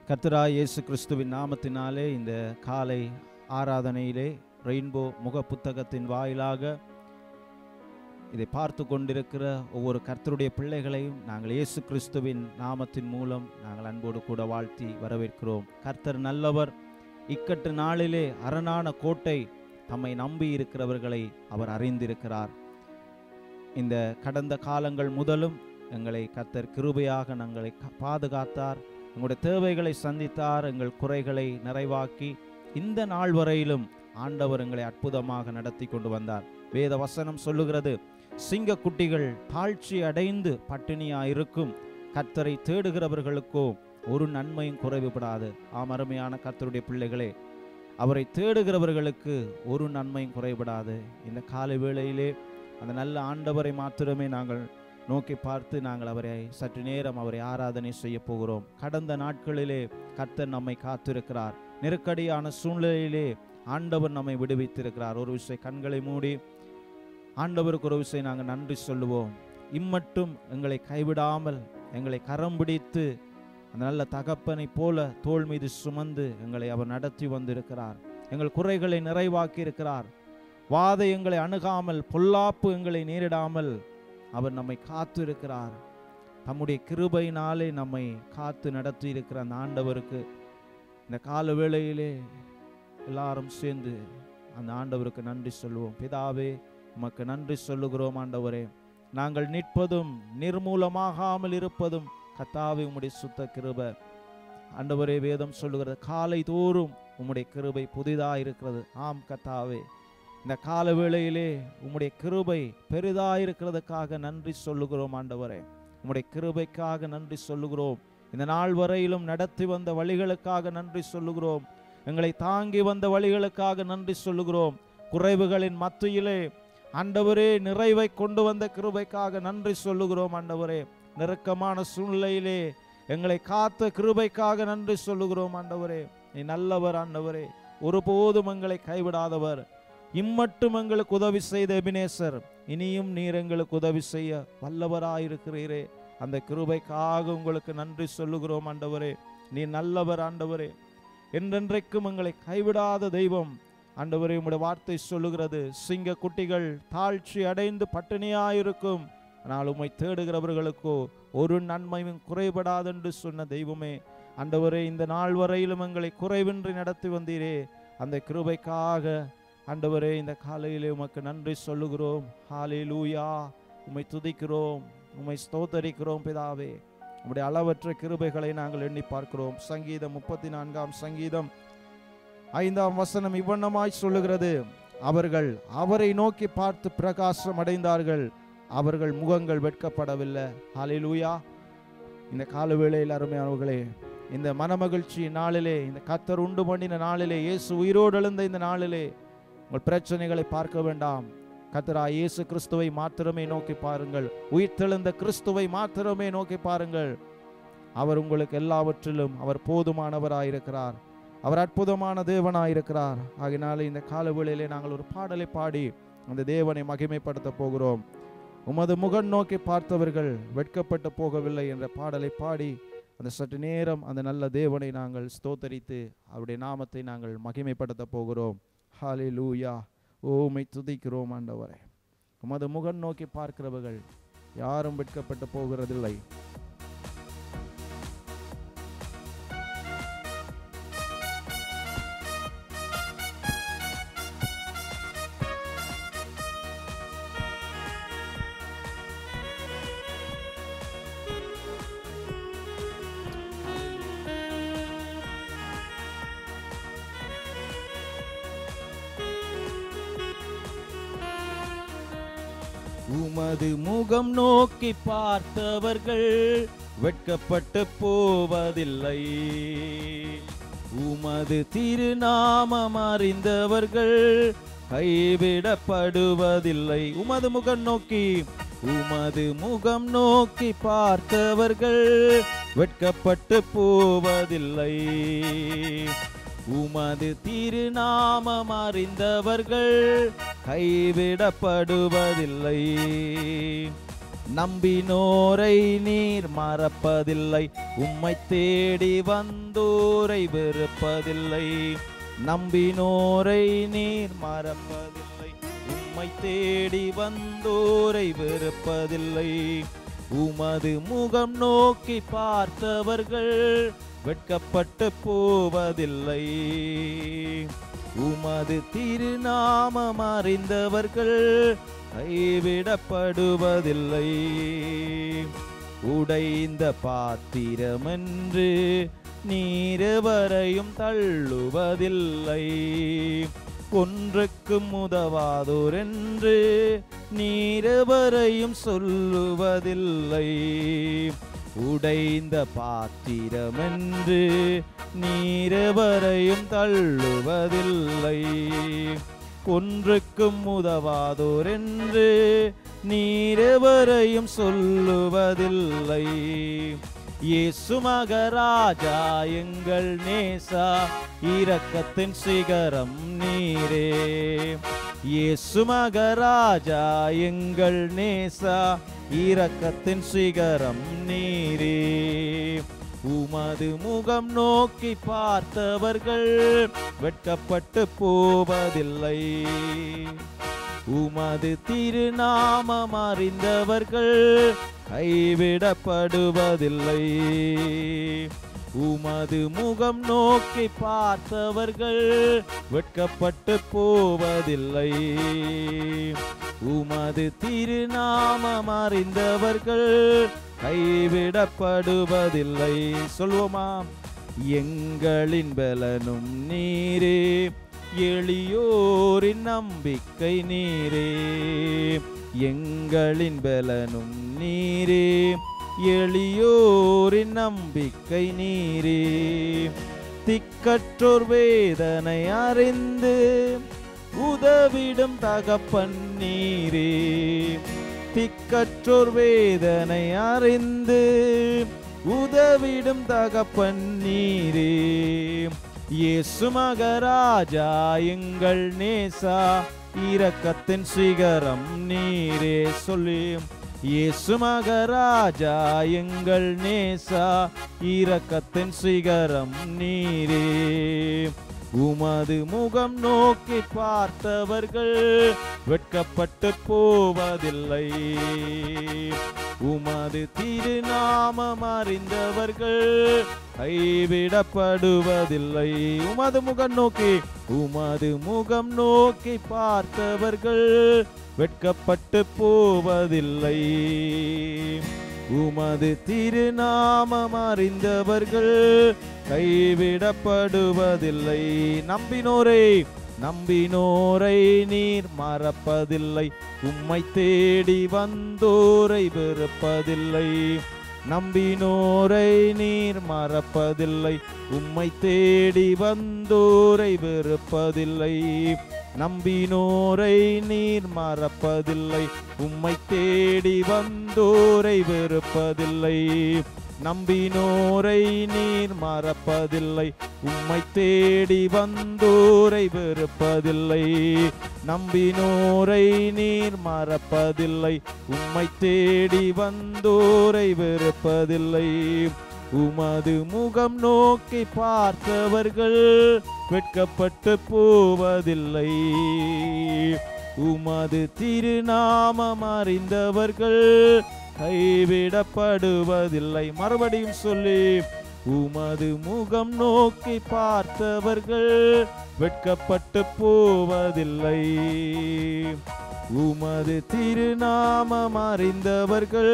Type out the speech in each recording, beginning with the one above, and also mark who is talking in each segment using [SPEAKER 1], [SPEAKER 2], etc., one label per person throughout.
[SPEAKER 1] கர்த்தராய் இயேசு கிறிஸ்துவின் நாமத்தினாலே இந்த காலை ஆராதனையிலே ரெயின்போ முக புத்தகத்தின் வாயிலாக இதை பார்த்து கொண்டிருக்கிற ஒவ்வொரு கர்த்தருடைய பிள்ளைகளையும் நாங்கள் இயேசு கிறிஸ்துவின் நாமத்தின் மூலம் நாங்கள் அன்போடு கூட வாழ்த்தி வரவேற்கிறோம் கர்த்தர் நல்லவர் இக்கட்டு நாளிலே அரணான கோட்டை தம்மை நம்பி இருக்கிறவர்களை அவர் அறிந்திருக்கிறார் இந்த கடந்த காலங்கள் முதலும் எங்களை கர்த்தர் கிருபையாக எங்களை கா- பாதுகாத்தார் எங்களுடைய தேவைகளை சந்தித்தார் எங்கள் குறைகளை நிறைவாக்கி இந்த நாள் வரையிலும் ஆண்டவர் எங்களை அற்புதமாக நடத்தி கொண்டு வந்தார் வேத வசனம் சொல்லுகிறது சிங்க குட்டிகள் தாழ்ச்சி அடைந்து பட்டினியாய் இருக்கும் கர்த்தரை தேடுகிறவர்களுக்கோ ஒரு நன்மையும் குறைவுபடாது ஆம் அருமையான கர்த்தருடைய பிள்ளைகளே அவரை தேடுகிறவர்களுக்கு ஒரு நன்மையும் குறைபடாது இந்த காலை வேளையிலே அந்த நல்ல ஆண்டவரை மாத்திரமே நாங்கள் நோக்கி பார்த்து நாங்கள் அவரை சற்று நேரம் அவரை ஆராதனை செய்ய போகிறோம் கடந்த நாட்களிலே கர்த்தர் நம்மை காத்திருக்கிறார் நெருக்கடியான சூழ்நிலையிலே ஆண்டவர் நம்மை விடுவித்திருக்கிறார் ஒரு விஷயம் கண்களை மூடி ஆண்டவருக்கு ஒரு விஷயம் நாங்கள் நன்றி சொல்லுவோம் இம்மட்டும் எங்களை கைவிடாமல் எங்களை கரம் பிடித்து அந்த நல்ல தகப்பனைப் போல தோள் மீது சுமந்து எங்களை அவர் நடத்தி வந்திருக்கிறார் எங்கள் குறைகளை நிறைவாக்கி இருக்கிறார் வாதை எங்களை அணுகாமல் பொல்லாப்பு எங்களை நேரிடாமல் அவர் நம்மை காத்து இருக்கிறார் தம்முடைய கிருபையினாலே நம்மை காத்து நடத்தி இருக்கிற அந்த ஆண்டவருக்கு இந்த கால வேளையிலே எல்லாரும் சேர்ந்து அந்த ஆண்டவருக்கு நன்றி சொல்லுவோம் பிதாவே உமக்கு நன்றி சொல்லுகிறோம் ஆண்டவரே நாங்கள் நிற்பதும் நிர்மூலமாகாமல் இருப்பதும் கத்தாவே உம்முடைய சுத்த கிருபை ஆண்டவரே வேதம் சொல்லுகிறது காலை தோறும் உம்முடைய கிருபை புதிதாக இருக்கிறது ஆம் கத்தாவே இந்த கால வேளையிலே உம்முடைய கிருபை பெரிதாக இருக்கிறதுக்காக நன்றி சொல்லுகிறோம் ஆண்டவரே உம்முடைய கிருபைக்காக நன்றி சொல்லுகிறோம் இந்த நாள் வரையிலும் நடத்தி வந்த வழிகளுக்காக நன்றி சொல்லுகிறோம் எங்களை தாங்கி வந்த வழிகளுக்காக நன்றி சொல்லுகிறோம் குறைவுகளின் மத்தியிலே ஆண்டவரே நிறைவை கொண்டு வந்த கிருபைக்காக நன்றி சொல்லுகிறோம் ஆண்டவரே நெருக்கமான சூழ்நிலையிலே எங்களை காத்த கிருபைக்காக நன்றி சொல்லுகிறோம் ஆண்டவரே நீ நல்லவர் ஆண்டவரே ஒருபோதும் எங்களை கைவிடாதவர் இம்மட்டும் எங்களுக்கு உதவி செய்த எபினேசர் இனியும் நீர் எங்களுக்கு உதவி செய்ய வல்லவராயிருக்கிறீரே அந்த கிருபைக்காக உங்களுக்கு நன்றி சொல்லுகிறோம் ஆண்டவரே நீ நல்லவர் ஆண்டவரே என்றென்றைக்கும் எங்களை கைவிடாத தெய்வம் ஆண்டவரே உம்முடைய வார்த்தை சொல்லுகிறது சிங்க குட்டிகள் தாழ்ச்சி அடைந்து பட்டினியாயிருக்கும் ஆனால் உம்மை தேடுகிறவர்களுக்கோ ஒரு நன்மையும் குறைபடாதென்று சொன்ன தெய்வமே ஆண்டவரே இந்த நாள் வரையிலும் எங்களை குறைவின்றி நடத்தி வந்தீரே அந்த கிருபைக்காக ஆண்டவரே இந்த காலையிலே உமக்கு நன்றி சொல்லுகிறோம் ஹாலே லூயா உம்மை துதிக்கிறோம் உம்மை ஸ்தோத்தரிக்கிறோம் பிதாவே உம்முடைய அளவற்ற கிருபைகளை நாங்கள் எண்ணி பார்க்கிறோம் சங்கீதம் முப்பத்தி நான்காம் சங்கீதம் ஐந்தாம் வசனம் இவ்வண்ணமாய் சொல்லுகிறது அவர்கள் அவரை நோக்கி பார்த்து பிரகாசம் அடைந்தார்கள் அவர்கள் முகங்கள் வெட்கப்படவில்லை ஹalleluya இந்த கால வேளையில் அருமையானவர்களே இந்த மனமகிழ்ச்சி நாளிலே இந்த கத்தர் உண்டு பண்ணின நாளிலே இயேசு உயிரோடு எழுந்த இந்த நாளிலே உங்கள் பிரச்சனைகளை பார்க்க வேண்டாம் கத்தரா இயேசு கிறிஸ்துவை மாத்திரமே நோக்கி பாருங்கள் உயிர்த்தெழுந்த கிறிஸ்துவை மாத்திரமே நோக்கி பாருங்கள் அவர் உங்களுக்கு எல்லாவற்றிலும் அவர் போதுமானவராயிருக்கிறார் அவர் அற்புதமான தேவனாயிருக்கிறார் ஆகினால இந்த கால வேளையிலே நாங்கள் ஒரு பாடலை பாடி அந்த தேவனை மகிமைப்படுத்த போகிறோம் உமது முகம் நோக்கி பார்த்தவர்கள் வெட்கப்பட்டு போகவில்லை என்ற பாடலை பாடி அந்த சற்று நேரம் அந்த நல்ல தேவனை நாங்கள் ஸ்தோத்தரித்து அவருடைய நாமத்தை நாங்கள் மகிமைப்படுத்த போகிறோம் ஹாலே லூயா ஓமை துதிக்கிறோம் ஆண்டவரே உமது முகம் நோக்கி பார்க்கிறவர்கள் யாரும் வெட்கப்பட்டு போகிறதில்லை உமது முகம் நோக்கி பார்த்தவர்கள் வெட்கப்பட்டு போவதில்லை உமது திருநாமம் அறிந்தவர்கள் கைவிடப்படுவதில்லை உமது முகம் நோக்கி உமது முகம் நோக்கி பார்த்தவர்கள் வெட்கப்பட்டு போவதில்லை உமது திருநாமம் அறிந்தவர்கள் கைவிடப்படுவதில்லை நம்பினோரை நீர் மறப்பதில்லை உம்மை தேடி வந்தோரை வெறுப்பதில்லை நம்பினோரை நீர் மறப்பதில்லை உம்மை தேடி வந்தோரை வெறுப்பதில்லை உமது முகம் நோக்கி பார்த்தவர்கள் வெட்கப்பட்டு போவதில்லை உமது திருநாமம் அறிந்தவர்கள் கைவிடப்படுவதில்லை உடைந்த பாத்திரமென்று நீரவரையும் தள்ளுவதில்லை ஒன்றுக்கும் உதவாதோர் என்று நீரவரையும் சொல்லுவதில்லை உடைந்த பாத்திரமென்று நீரவரையும் தள்ளுவதில்லை ஒன்றுக்கும் உதவாதோர் என்று நீரவரையும் சொல்லுவதில்லை இயேசு மகராஜா எங்கள் நேசா இரக்கத்தின் சிகரம் நீரே இயேசு மகராஜா எங்கள் நேசா இரக்கத்தின் சிகரம் நீரே உமது முகம் நோக்கி பார்த்தவர்கள் வெட்கப்பட்டு போவதில்லை உமது திருநாமம் அறிந்தவர்கள் கைவிடப்படுவதில்லை உமது முகம் நோக்கி பார்த்தவர்கள் வெட்கப்பட்டு போவதில்லை உமது திருநாமம் அறிந்தவர்கள் கைவிடப்படுவதில்லை சொல்வோமாம் எங்களின் பலனும் நீரே எளியோரின் நம்பிக்கை நீரே எங்களின் பலனும் நீரே எளியோரின் நம்பிக்கை நீரே திக்கற்றோர் வேதனை அறிந்து உதவிடும் தகப்பன் நீரே திக்கற்றோர் வேதனை அறிந்து உதவிடும் தகப்பன் நீரே இயேசு மகராஜா எங்கள் நேசா இரக்கத்தின் சிகரம் நீரே சொல்லி இயேசு மகராஜா எங்கள் நேசா இரக்கத்தின் சிகரம் நீரே உமது முகம் நோக்கி பார்த்தவர்கள் வெட்கப்பட்டு போவதில்லை உமது திருநாமம் அறிந்தவர்கள் கைவிடப்படுவதில்லை உமது முகம் நோக்கி உமது முகம் நோக்கி பார்த்தவர்கள் வெட்கப்பட்டு போவதில்லை உமது திருநாமம் அறிந்தவர்கள் கைவிடப்படுவதில்லை நம்பினோரை நம்பினோரை நீர் மறப்பதில்லை உம்மை தேடி வந்தோரை வெறுப்பதில்லை நம்பினோரை நீர் மறப்பதில்லை உம்மை தேடி வந்தோரை வெறுப்பதில்லை நம்பினோரை நீர் மறப்பதில்லை உம்மை தேடி வந்தோரை வெறுப்பதில்லை நம்பினோரை நீர் மறப்பதில்லை உம்மை தேடி வந்தோரை வெறுப்பதில்லை நம்பினோரை நீர் மறப்பதில்லை உம்மை தேடி வந்தோரை வெறுப்பதில்லை உமது முகம் நோக்கி பார்த்தவர்கள் வெட்கப்பட்டு போவதில்லை உமது திருநாமம் அறிந்தவர்கள் கைவிடப்படுவதில்லை மறுபடியும் சொல்லி உமது முகம் நோக்கி பார்த்தவர்கள் வெட்கப்பட்டு போவதில்லை உமது திருநாமம் அறிந்தவர்கள்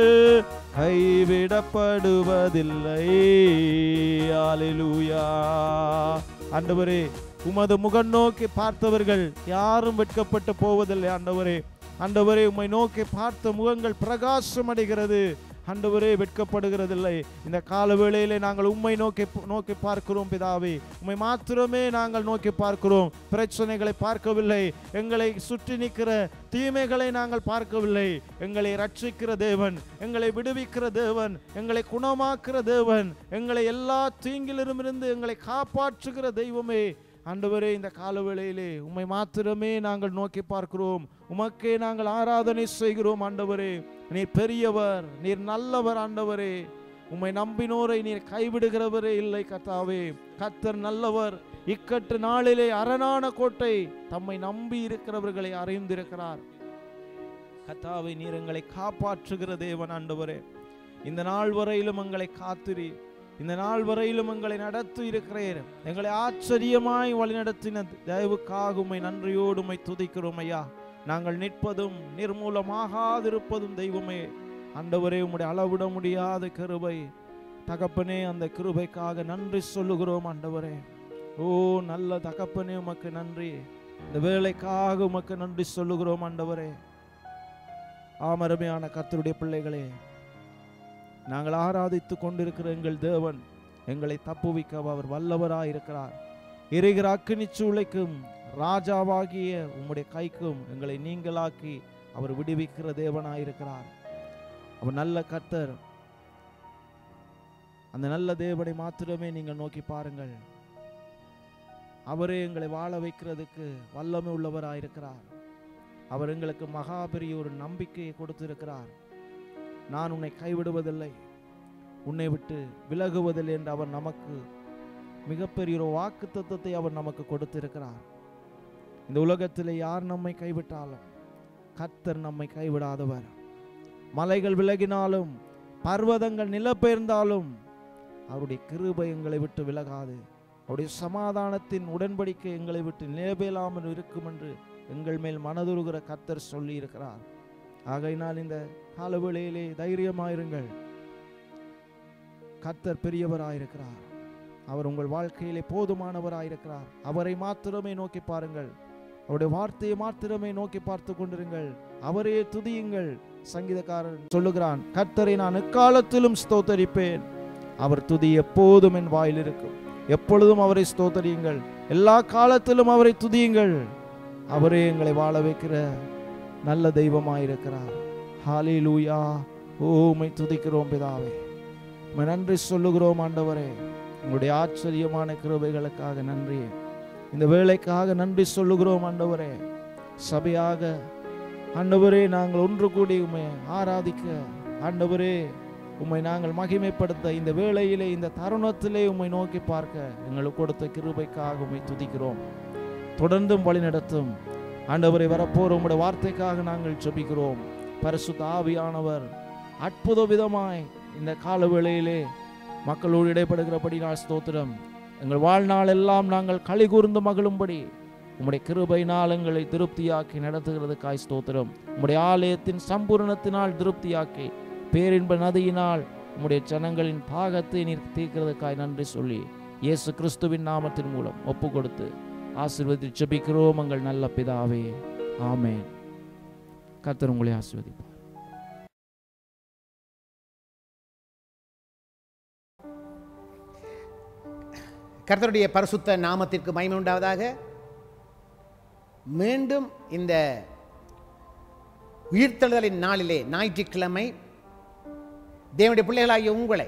[SPEAKER 1] கைவிடப்படுவதில்லை ஆலிலூயா ஆண்டவரே உமது முகம் நோக்கி பார்த்தவர்கள் யாரும் வெட்கப்பட்டு போவதில்லை ஆண்டவரே ஆண்டவரே உம்மை நோக்கி பார்த்த முகங்கள் பிரகாசம் அடைகிறது ஆண்டவரே வெட்கப்படுகிறதில்லை இந்த கால வேளையிலே நாங்கள் உம்மை நோக்கி நோக்கி பார்க்கிறோம் பிதாவே உம்மை மாத்திரமே நாங்கள் நோக்கி பார்க்கிறோம் பிரச்சனைகளை பார்க்கவில்லை எங்களை சுற்றி நிற்கிற தீமைகளை நாங்கள் பார்க்கவில்லை எங்களை ரட்சிக்கிற தேவன் எங்களை விடுவிக்கிற தேவன் எங்களை குணமாக்குற தேவன் எங்களை எல்லா தீங்கிலிருமிருந்து எங்களை காப்பாற்றுகிற தெய்வமே ஆண்டவரே இந்த காலவேளையிலே உம்மை மாத்திரமே நாங்கள் நோக்கி பார்க்கிறோம் உமக்கே நாங்கள் ஆராதனை செய்கிறோம் ஆண்டவரே நீர் பெரியவர் நீர் நல்லவர் ஆண்டவரே உம்மை நம்பினோரை நீர் கைவிடுகிறவரே இல்லை கத்தாவே கத்தர் நல்லவர் இக்கட்டு நாளிலே அரணான கோட்டை தம்மை நம்பி இருக்கிறவர்களை அறிந்திருக்கிறார் கத்தாவை நீர் எங்களை காப்பாற்றுகிற தேவன் ஆண்டவரே இந்த நாள் வரையிலும் எங்களை காத்திரி இந்த நாள் வரையிலும் எங்களை நடத்தி இருக்கிறீர் எங்களை ஆச்சரியமாய் வழிநடத்தின தயவுக்காக உம்மை நன்றியோடு உம்மை துதிக்கிறோம் ஐயா நாங்கள் நிற்பதும் நிர்மூலமாகாதிருப்பதும் தெய்வமே ஆண்டவரே உம்முடைய அளவிட முடியாத கிருபை தகப்பனே அந்த கிருபைக்காக நன்றி சொல்லுகிறோம் ஆண்டவரே ஓ நல்ல தகப்பனே உமக்கு நன்றி இந்த வேலைக்காக உமக்கு நன்றி சொல்லுகிறோம் ஆண்டவரே ஆமரமையான கர்த்தருடைய பிள்ளைகளே நாங்கள் ஆராதித்து கொண்டிருக்கிற எங்கள் தேவன் எங்களை தப்புவிக்க அவர் வல்லவராய் இருக்கிறார் எரிகிற அக்கினி சூளைக்கும் ராஜாவாகிய உம்முடைய கைக்கும் எங்களை நீங்களாக்கி அவர் விடுவிக்கிற தேவனாயிருக்கிறார் அவர் நல்ல கர்த்தர் அந்த நல்ல தேவனை மாத்திரமே நீங்கள் நோக்கி பாருங்கள் அவரே எங்களை வாழ வைக்கிறதுக்கு வல்லமை உள்ளவராயிருக்கிறார் அவர் எங்களுக்கு மகா பெரிய ஒரு நம்பிக்கையை கொடுத்திருக்கிறார் நான் உன்னை கைவிடுவதில்லை உன்னை விட்டு விலகுவதில்லை என்று அவர் நமக்கு மிகப்பெரிய ஒரு வாக்கு தத்துவத்தை அவர் நமக்கு கொடுத்திருக்கிறார் இந்த உலகத்தில் யார் நம்மை கைவிட்டாலும் கர்த்தர் நம்மை கைவிடாதவர் மலைகள் விலகினாலும் பர்வதங்கள் நிலப்பெயர்ந்தாலும் அவருடைய கிருபை எங்களை விட்டு விலகாது அவருடைய சமாதானத்தின் உடன்படிக்கை எங்களை விட்டு நிலபெயலாமல் இருக்கும் என்று எங்கள் மேல் மனதுருகிற கர்த்தர் சொல்லி இருக்கிறார் ஆகையினால் இந்த காலவேளையிலே தைரியமாயிருங்கள் கர்த்தர் பெரியவராயிருக்கிறார் அவர் உங்கள் வாழ்க்கையிலே போதுமானவராயிருக்கிறார் அவரை மாத்திரமே நோக்கி பாருங்கள் அவருடைய வார்த்தையை மாத்திரமே நோக்கி பார்த்து கொண்டிருங்கள் அவரே துதியுங்கள் சங்கீதக்காரன் சொல்லுகிறான் கர்த்தரை நான் எக்காலத்திலும் ஸ்தோத்தரிப்பேன் அவர் துதி எப்போதும் என் வாயில் இருக்கும் எப்பொழுதும் அவரை ஸ்தோத்தரியுங்கள் எல்லா காலத்திலும் அவரை துதியுங்கள் அவரே எங்களை வாழ வைக்கிற நல்ல தெய்வமாயிருக்கிறார் ஹாலே லூயா ஓமை துதிக்கிறோம் பிதாவே உம்மை நன்றி சொல்லுகிறோம் ஆண்டவரே உங்களுடைய ஆச்சரியமான கிருபைகளுக்காக நன்றி இந்த வேலைக்காக நன்றி சொல்லுகிறோம் ஆண்டவரே சபையாக ஆண்டவரே நாங்கள் ஒன்று கூடி உம்மை ஆராதிக்க ஆண்டவரே உம்மை நாங்கள் மகிமைப்படுத்த இந்த வேளையிலே இந்த தருணத்திலே உம்மை நோக்கி பார்க்க எங்களுக்கு கொடுத்த கிருபைக்காக உம்மை துதிக்கிறோம் தொடர்ந்தும் வழி நடத்தும் ஆண்டவரை வரப்போற உம்முடைய வார்த்தைக்காக நாங்கள் ஜெபிக்கிறோம் பரிசுத்த ஆவியானவர் அற்புத விதமாய் இந்த கால வேளையிலே மக்களோடு இடைப்படுகிறபடி நான் ஸ்தோத்திரம் எங்கள் வாழ்நாள் எல்லாம் நாங்கள் களி கூர்ந்து மகிழும்படி உம்முடைய கிருபையினால் எங்களை திருப்தியாக்கி நடத்துகிறதுக்காய் ஸ்தோத்திரம் உம்முடைய ஆலயத்தின் சம்பூரணத்தினால் திருப்தியாக்கி பேரின்ப நதியினால் உம்முடைய ஜனங்களின் பாகத்தை நீர் தீர்க்கிறதுக்காய் நன்றி சொல்லி இயேசு கிறிஸ்துவின் நாமத்தின் மூலம் ஒப்பு கொடுத்து ஆசீர்வதி ஜெபிக்கிறோம் எங்கள் நல்ல பிதாவே ஆமென் கர்த்தர் உங்களை ஆசீர்வதிப்பார்
[SPEAKER 2] கர்த்தருடைய பரிசுத்த நாமத்திற்கு மகிமை உண்டாவதாக மீண்டும் இந்த உயிர்த்தெழுதலின் நாளிலே ஞாயிற்றுக்கிழமை தேவனுடைய பிள்ளைகளாகிய உங்களை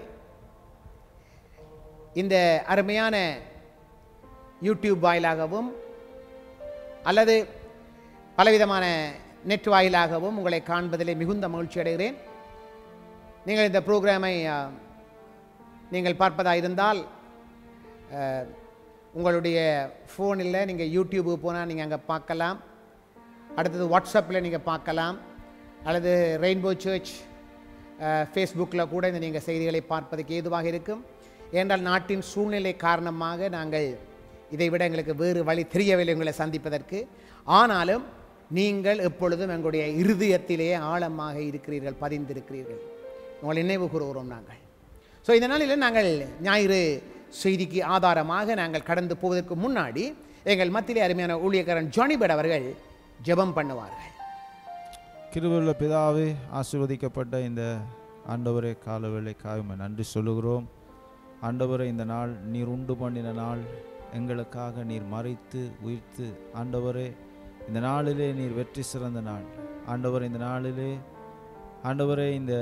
[SPEAKER 2] இந்த அருமையான யூடியூப் வாயிலாகவும் அல்லது பலவிதமான நெட் வாயிலாகவும் உங்களை காண்பதிலே மிகுந்த மகிழ்ச்சி அடைகிறேன் நீங்கள் இந்த ப்ரோக்ராமை ஆ, நீங்கள் பார்ப்பதாக இருந்தால் அஹ், உங்களுடைய ஃபோனில் நீங்கள் யூடியூபுக்கு போனால் நீங்கள் அங்கே பார்க்கலாம் அடுத்தது வாட்ஸ்அப்பில் நீங்கள் பார்க்கலாம் அல்லது ரெயின்போ சர்ச் ஃபேஸ்புக்கில் கூட இந்த நீங்கள் செய்திகளை பார்ப்பதற்கு ஏதுவாக இருக்கும் ஏனென்றால் நாட்டின் சூழ்நிலை காரணமாக நாங்கள் இதை விட எங்களுக்கு வேறு வழி தெரியவில்லை உங்களை சந்திப்பதற்கு ஆனாலும் நீங்கள் எப்பொழுதும் எங்களுடைய இருதயத்திலேயே ஆழமாக இருக்கிறீர்கள் பதிந்திருக்கிறீர்கள் உங்களை நினைவு கூறுகிறோம் நாங்கள் ஸோ இந்த நாளில் நாங்கள் ஞாயிறு செய்திக்கு ஆதாரமாக நாங்கள் கடந்து போவதற்கு முன்னாடி எங்கள் மத்தியிலே அருமையான ஊழியக்காரன் ஜானிபட் அவர்கள் ஜெபம் பண்ணுவார்கள்
[SPEAKER 1] கிருபையுள்ள பிதாவே ஆசீர்வதிக்கப்பட்ட இந்த ஆண்டவரே காலவேளைக்காக உம்மை நன்றி சொல்லுகிறோம் ஆண்டவரே இந்த நாள் நீர் உண்டு பண்ணின நாள் எங்களுக்காக நீர் மறைத்து உயிர்த்து ஆண்டவரே இந்த நாளிலே நீர் வெற்றி சிறந்த நாள் ஆண்டவரே இந்த நாளிலே ஆண்டவரே இந்த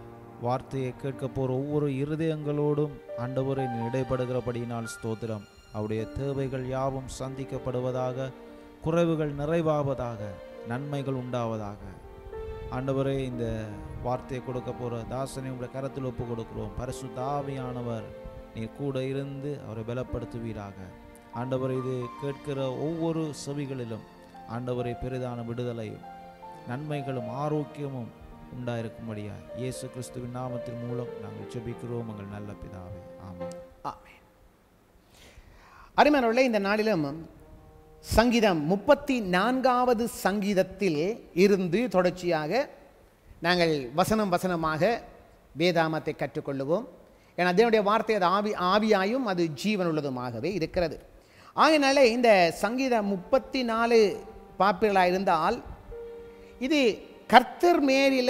[SPEAKER 1] வார்த்தையை கேட்க போகிற ஒவ்வொரு இருதயங்களோடும் ஆண்டவரே நீ இடைப்படுகிறபடியினால் ஸ்தோத்திரம் அவருடைய தேவைகள் யாவும் சந்திக்கப்படுவதாக குறைவுகள் நிறைவாவதாக நன்மைகள் உண்டாவதாக ஆண்டவரே இந்த வார்த்தையை கொடுக்க போகிற தாசனை உங்களுடைய கரத்தில் ஒப்பு கொடுக்கிறோம் பரிசுத்த ஆவியானவர் நீர் கூட இருந்து அவரை பலப்படுத்துவீராக ஆண்டவர் இது கேட்கிற ஒவ்வொரு செவிகளிலும் ஆண்டவரை பெரிதான விடுதலையும் நன்மைகளும் ஆரோக்கியமும் உண்டாயிருக்கும்படியா இயேசு கிறிஸ்துவின் நாமத்தின் மூலம் நாங்கள் ஜெபிக்கிறோம் எங்கள் நல்ல பிதாவே ஆமென்
[SPEAKER 2] ஆமென் அருமையானவர்களே இந்த நாளிலும் சங்கீதம் முப்பத்தி நான்காவது சங்கீதத்தில் இருந்து தொடர்ச்சியாக நாங்கள் வசனம் வசனமாக வேதாமத்தை கற்றுக்கொள்ளுவோம் ஏன்னா அதனுடைய வார்த்தை அது ஆவி ஆவியாயும் அது ஜீவனுள்ளதுமாகவே இருக்கிறது ஆகையினாலே இந்த சங்கீதம் முப்பத்தி நாலு பாப்பிர்களாக இருந்தால் இது கர்த்தர் மேலில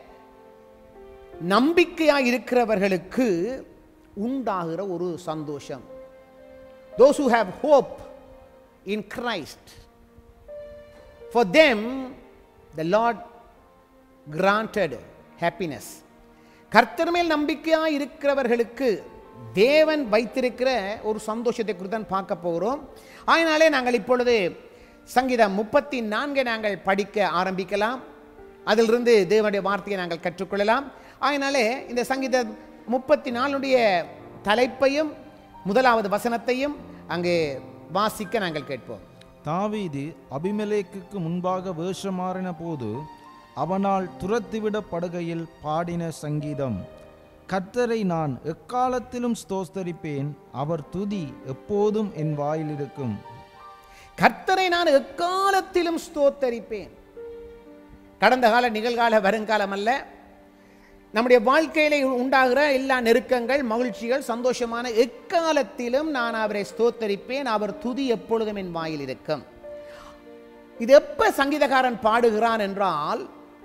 [SPEAKER 2] நம்பிக்கையாக இருக்கிறவர்களுக்கு உண்டாகிற ஒரு சந்தோஷம் those who have hope in Christ. For them, the Lord granted happiness. கர்த்தர் மேல் நம்பிக்கையாக இருக்கிறவர்களுக்கு தேவன் வைத்திருக்கிற ஒரு சந்தோஷத்தை குறித்து தான் பார்க்க போகிறோம் அதனாலே நாங்கள் இப்பொழுது சங்கீதம் முப்பத்தி நான்கை நாங்கள் படிக்க ஆரம்பிக்கலாம் அதிலிருந்து தேவனுடைய வார்த்தையை நாங்கள் கற்றுக்கொள்ளலாம் அதனாலே இந்த சங்கீத முப்பத்தி நாலுடைய தலைப்பையும் முதலாவது வசனத்தையும் அங்கே வாசிக்க நாங்கள் கேட்போம்
[SPEAKER 1] தாவீது அபிமெலேக்குக்கு முன்பாக வேஷமாறின போது அவனால் துரத்திவிடப்படுகையில் பாடின சங்கீதம் கர்த்தரை நான் எக்காலத்திலும் ஸ்தோஸ்தரிப்பேன் அவர் துதி எப்போதும் என் வாயில் இருக்கும்
[SPEAKER 2] கர்த்தரை நான் எக்காலத்திலும் ஸ்தோத்தரிப்பேன் கடந்த கால நிகழ்கால வருங்காலம் அல்ல நம்முடைய வாழ்க்கையில உண்டாகிற எல்லா நெருக்கங்கள் மகிழ்ச்சிகள் சந்தோஷமான எக்காலத்திலும் நான் அவரை ஸ்தோத்தரிப்பேன் அவர் துதி எப்பொழுதும் என் வாயில் இருக்கும் இது எப்ப சங்கீதக்காரன் பாடுகிறான் என்றால்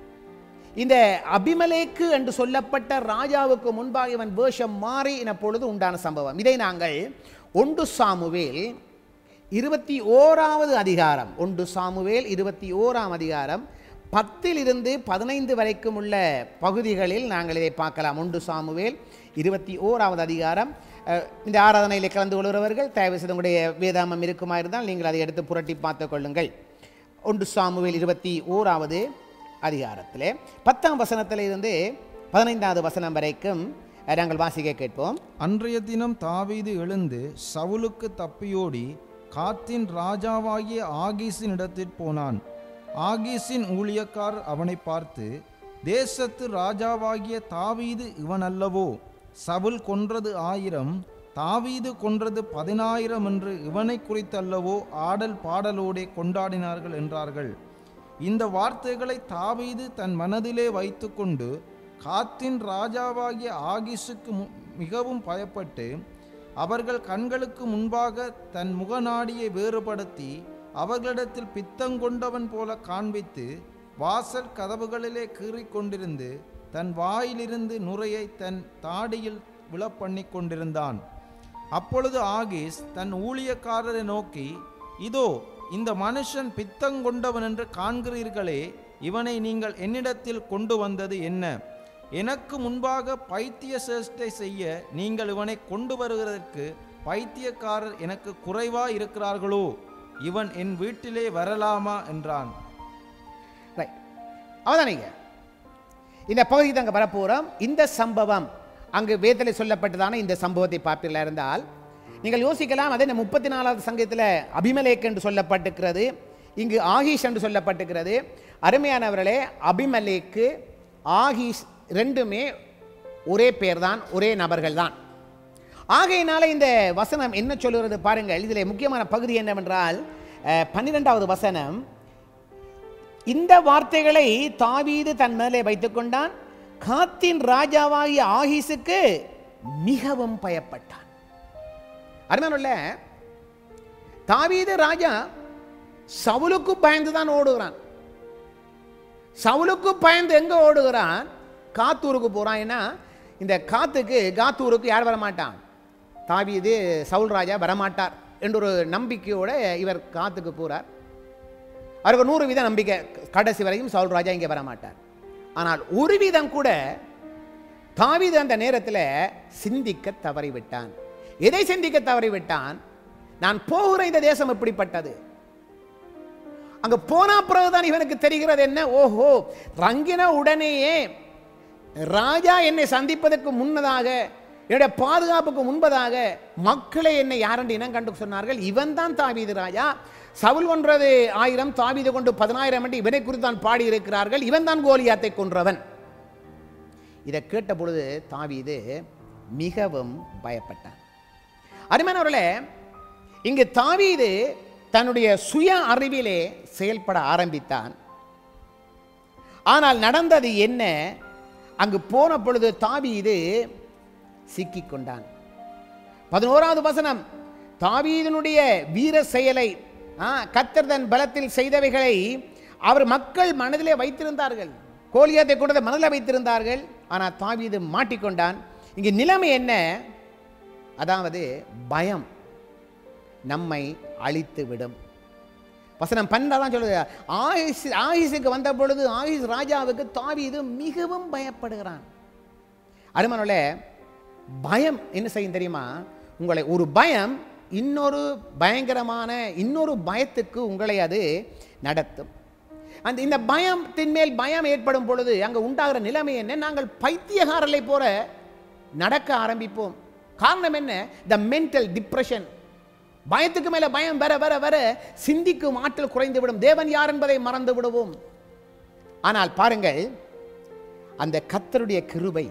[SPEAKER 2] இந்த அபிமலேக்கு என்று சொல்லப்பட்ட ராஜாவுக்கு முன்பாக இவன் வேஷம் மாறி என பொழுது உண்டான சம்பவம் இதை நாங்கள் ஒன்று சாமுவேல் இருபத்தி ஓராவது அதிகாரம் ஒன்று சாமுவேல் இருபத்தி ஓராம் அதிகாரம் பத்திலிருந்து பதினைந்து வரைக்கும் உள்ள பகுதிகளில் நாங்கள் இதை பார்க்கலாம் ஒன்று சாமுவேல் இருபத்தி ஓராவது அதிகாரம் அஹ், இந்த ஆராதனையில் கலந்து கொள்கிறவர்கள் தயவு செய்து உங்களுடைய வேதாமம் இருக்குமா இருந்தால் நீங்கள் அதை எடுத்து புரட்டி பார்த்துக் கொள்ளுங்கள் ஒன்று சாமுவேல் இருபத்தி ஓராவது அதிகாரத்திலே பத்தாம் வசனத்தில் இருந்து பதினைந்தாவது வசனம் வரைக்கும் அஹ், நாங்கள் வாசிக்க கேட்போம்
[SPEAKER 1] அன்றைய தினம் தாவீது எழுந்து சவுலுக்கு தப்பியோடி காத்தின் ராஜாவாகிய ஆகீஸின் இடத்தில் போனான் ஆகீஸின் ஊழியக்கார் அவனை பார்த்து தேசத்து ராஜாவாகிய தாவீது இவன் அல்லவோ சவுல் கொன்றது ஆயிரம் தாவீது கொன்றது பதினாயிரம் என்று இவனை குறித்தல்லவோ ஆடல் பாடலோடே கொண்டாடினார்கள் என்றார்கள் இந்த வார்த்தைகளை தாவீது தன் மனதிலே வைத்துக்கொண்டு காத்தின் ராஜாவாகிய ஆகிஸுக்கு மு- மிகவும் பயப்பட்டு அவர்கள் கண்களுக்கு முன்பாக தன் முகநாடியை வேறுபடுத்தி அவர்களிடத்தில் பித்தங்கொண்டவன் போல காண்பித்து வாசல் கதவுகளிலே கீறிக்கொண்டிருந்து தன் வாயிலிருந்து நுரையை தன் தாடியில் விழப்பண்ணிக் கொண்டிருந்தான் அப்பொழுது ஆகீஸ் தன் ஊழியக்காரரை நோக்கி இதோ இந்த மனுஷன் பித்தங்கொண்டவன் என்று காண்கிறீர்களே இவனை நீங்கள் என்னிடத்தில் கொண்டு வந்தது என்ன எனக்கு முன்பாக பைத்திய சேஷ்டை செய்ய நீங்கள் இவனை கொண்டு வருகிறதற்கு பைத்தியக்காரர் எனக்கு குறைவா இருக்கிறார்களோ இவன் என் வீட்டிலே வரலாமா என்றான்
[SPEAKER 2] ரைட் அவதானிங்க இந்த பகுதிக்கு அங்கே வரப்போகிறோம் இந்த சம்பவம் அங்கு வேதத்தில் சொல்லப்பட்டதான இந்த சம்பவத்தை பார்ப்பீர்களா இருந்தால் நீங்கள் யோசிக்கலாம் அதே முப்பத்தி நாலாவது சங்கத்தில் அபிமலேக் என்று சொல்லப்பட்டிருக்கிறது இங்கு ஆகீஷ் என்று சொல்லப்பட்டிருக்கிறது அருமையானவர்களே அபிமலேக்கு ஆகீஷ் ரெண்டுமே ஒரே பேர் தான் ஒரே நபர்கள் தான் ஆகையினால இந்த வசனம் என்ன சொல்லுகிறது பாருங்கள் இதில் முக்கியமான பகுதி என்னவென்றால் அஹ், பன்னிரெண்டாவது வசனம் இந்த வார்த்தைகளை தாவீது தன் மேலே வைத்துக் கொண்டான் காத்தின் ராஜாவாகிய ஆகீசுக்கு மிகவும் பயப்பட்டான் அருமையானுள்ள தாவீது ராஜா சவுலுக்கு பயந்து தான் ஓடுகிறான் சவுலுக்கு பயந்து எங்க ஓடுகிறான் காத்தூருக்கு போறான் ஏன்னா இந்த காத்துக்கு காத்தூருக்கு யார் வரமாட்டான் தாவீது சவுல் ராஜா வரமாட்டார் என்ற ஒரு நம்பிக்கையோட இவர் காத்துக்கு போறார் அவருக்கு நூறு வீதம் நம்பிக்கை கடைசி வரையும் சவுல் ராஜா இங்கே வரமாட்டார் ஆனால் ஒரு வீதம் கூட தாவீது அந்த நேரத்தில் சிந்திக்க தவறிவிட்டான் எதை சிந்திக்க தவறிவிட்டான் நான் போகிற இந்த தேசம் எப்படிப்பட்டது அங்க போனா பிறகுதான் இவனுக்கு தெரிகிறது என்ன ஓஹோ ரங்கின உடனேயே ராஜா என்னை சந்திப்பதற்கு முன்னதாக என்னுடைய பாதுகாப்புக்கு முன்பதாக மக்களை என்னை யாரென்று இனம் கண்டு சொன்னார்கள் இவன் தான் தாவீது ராஜா சவுல் கொன்றது ஆயிரம் தாவீது கொண்டு பதினாயிரம் என்று இவனை குறித்து தான் பாடியிருக்கிறார்கள் இவன் தான் கோலியாத்தை கொன்றவன் இதை கேட்ட பொழுது தாவீது மிகவும் பயப்பட்டான் அருமையானவர்களே இங்கு தாவீது தன்னுடைய சுய அறிவிலே செயல்பட ஆரம்பித்தான் ஆனால் நடந்தது என்ன அங்கு போன பொழுது தாவீது சிக்கிக் கொண்டான் பதினோராவது வசனம் தாவீதனுடைய வீர செயலை ஆ, கர்த்தர் தன் பலத்தில் செய்தவைகளை அவர் மக்கள் மனதிலே வைத்திருந்தார்கள் கோலியாத்தை கொண்டதை மனதில் வைத்திருந்தார்கள் ஆனால் தாவீது மாட்டிக்கொண்டான் இங்கு நிலைமை என்ன அதாவது பயம் நம்மை அழித்து விடும் வசனம் பன்னெண்டாம் சொல்லுது ஆயுஸ் ஆயுசுக்கு வந்த பொழுது ஆயுஸ் ராஜாவுக்கு தாவீது மிகவும் பயப்படுகிறான் அருமனோல பயம் என்ன செய்யும் தெரியுமா உங்களை ஒரு பயம் இன்னொரு பயங்கரமான இன்னொரு பயத்துக்கு உங்களை அது நடத்தும் அந்த இந்த பயத்தின் மேல் பயம் ஏற்படும் பொழுது அங்கே உண்டாகிற நிலைமை என்ன நாங்கள் பைத்தியகாரலை போல நடக்க ஆரம்பிப்போம் காரணம் என்ன த மென்டல் டிப்ரெஷன் பயத்துக்கு மேல பயம் வர வர வர சிந்திக்கும் ஆற்றல் குறைந்துவிடும் தேவன் யார் என்பதை மறந்து விடுவோம் ஆனால் பாருங்கள் அந்த கத்தருடைய கிருபை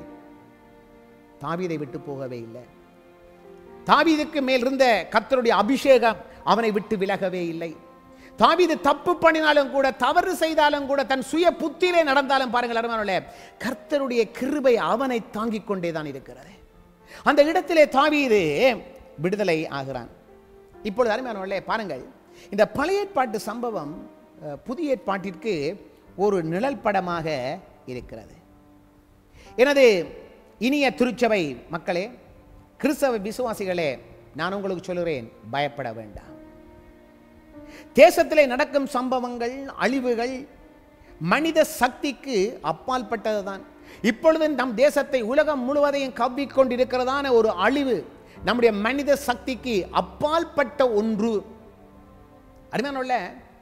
[SPEAKER 2] தாவீதை விட்டு போகவே இல்லை தாவீதுக்கு மேல் இருந்த கர்த்தருடைய அபிஷேகம் அவனை விட்டு விலகவே இல்லை தாவீது தப்பு பண்ணினாலும் கூட தவறு செய்தாலும் கூட தன் சுய புத்தியிலே நடந்தாலும் பாருங்கள் அருமானே கர்த்தருடைய கிருபை அவனை தாங்கிக் கொண்டே தான் இருக்கிறது அந்த இடத்திலே தாவீது விடுதலை ஆகிறான் இப்பொழுது அருமையானவர்களே பாருங்கள் இந்த பழைய ஏற்பாட்டு சம்பவம் அஹ், புதிய ஏற்பாட்டிற்கு ஒரு நிழல் படமாக இருக்கிறது எனது இனிய திருச்சபை மக்களே கிறிஸ்தவ விசுவாசிகளே நான் உங்களுக்கு சொல்கிறேன் பயப்பட வேண்டாம் தேசத்திலே நடக்கும் சம்பவங்கள் அழிவுகள் மனித சக்திக்கு அப்பாற்பட்டதுதான் இப்பொழுது நம் தேசத்தை உலகம் முழுவதையும் கவ்விக் கொண்டிருக்கிறதான ஒரு அழிவு நம்முடைய மனித சக்திக்கு அப்பாற்பட்ட ஒன்று அருமையான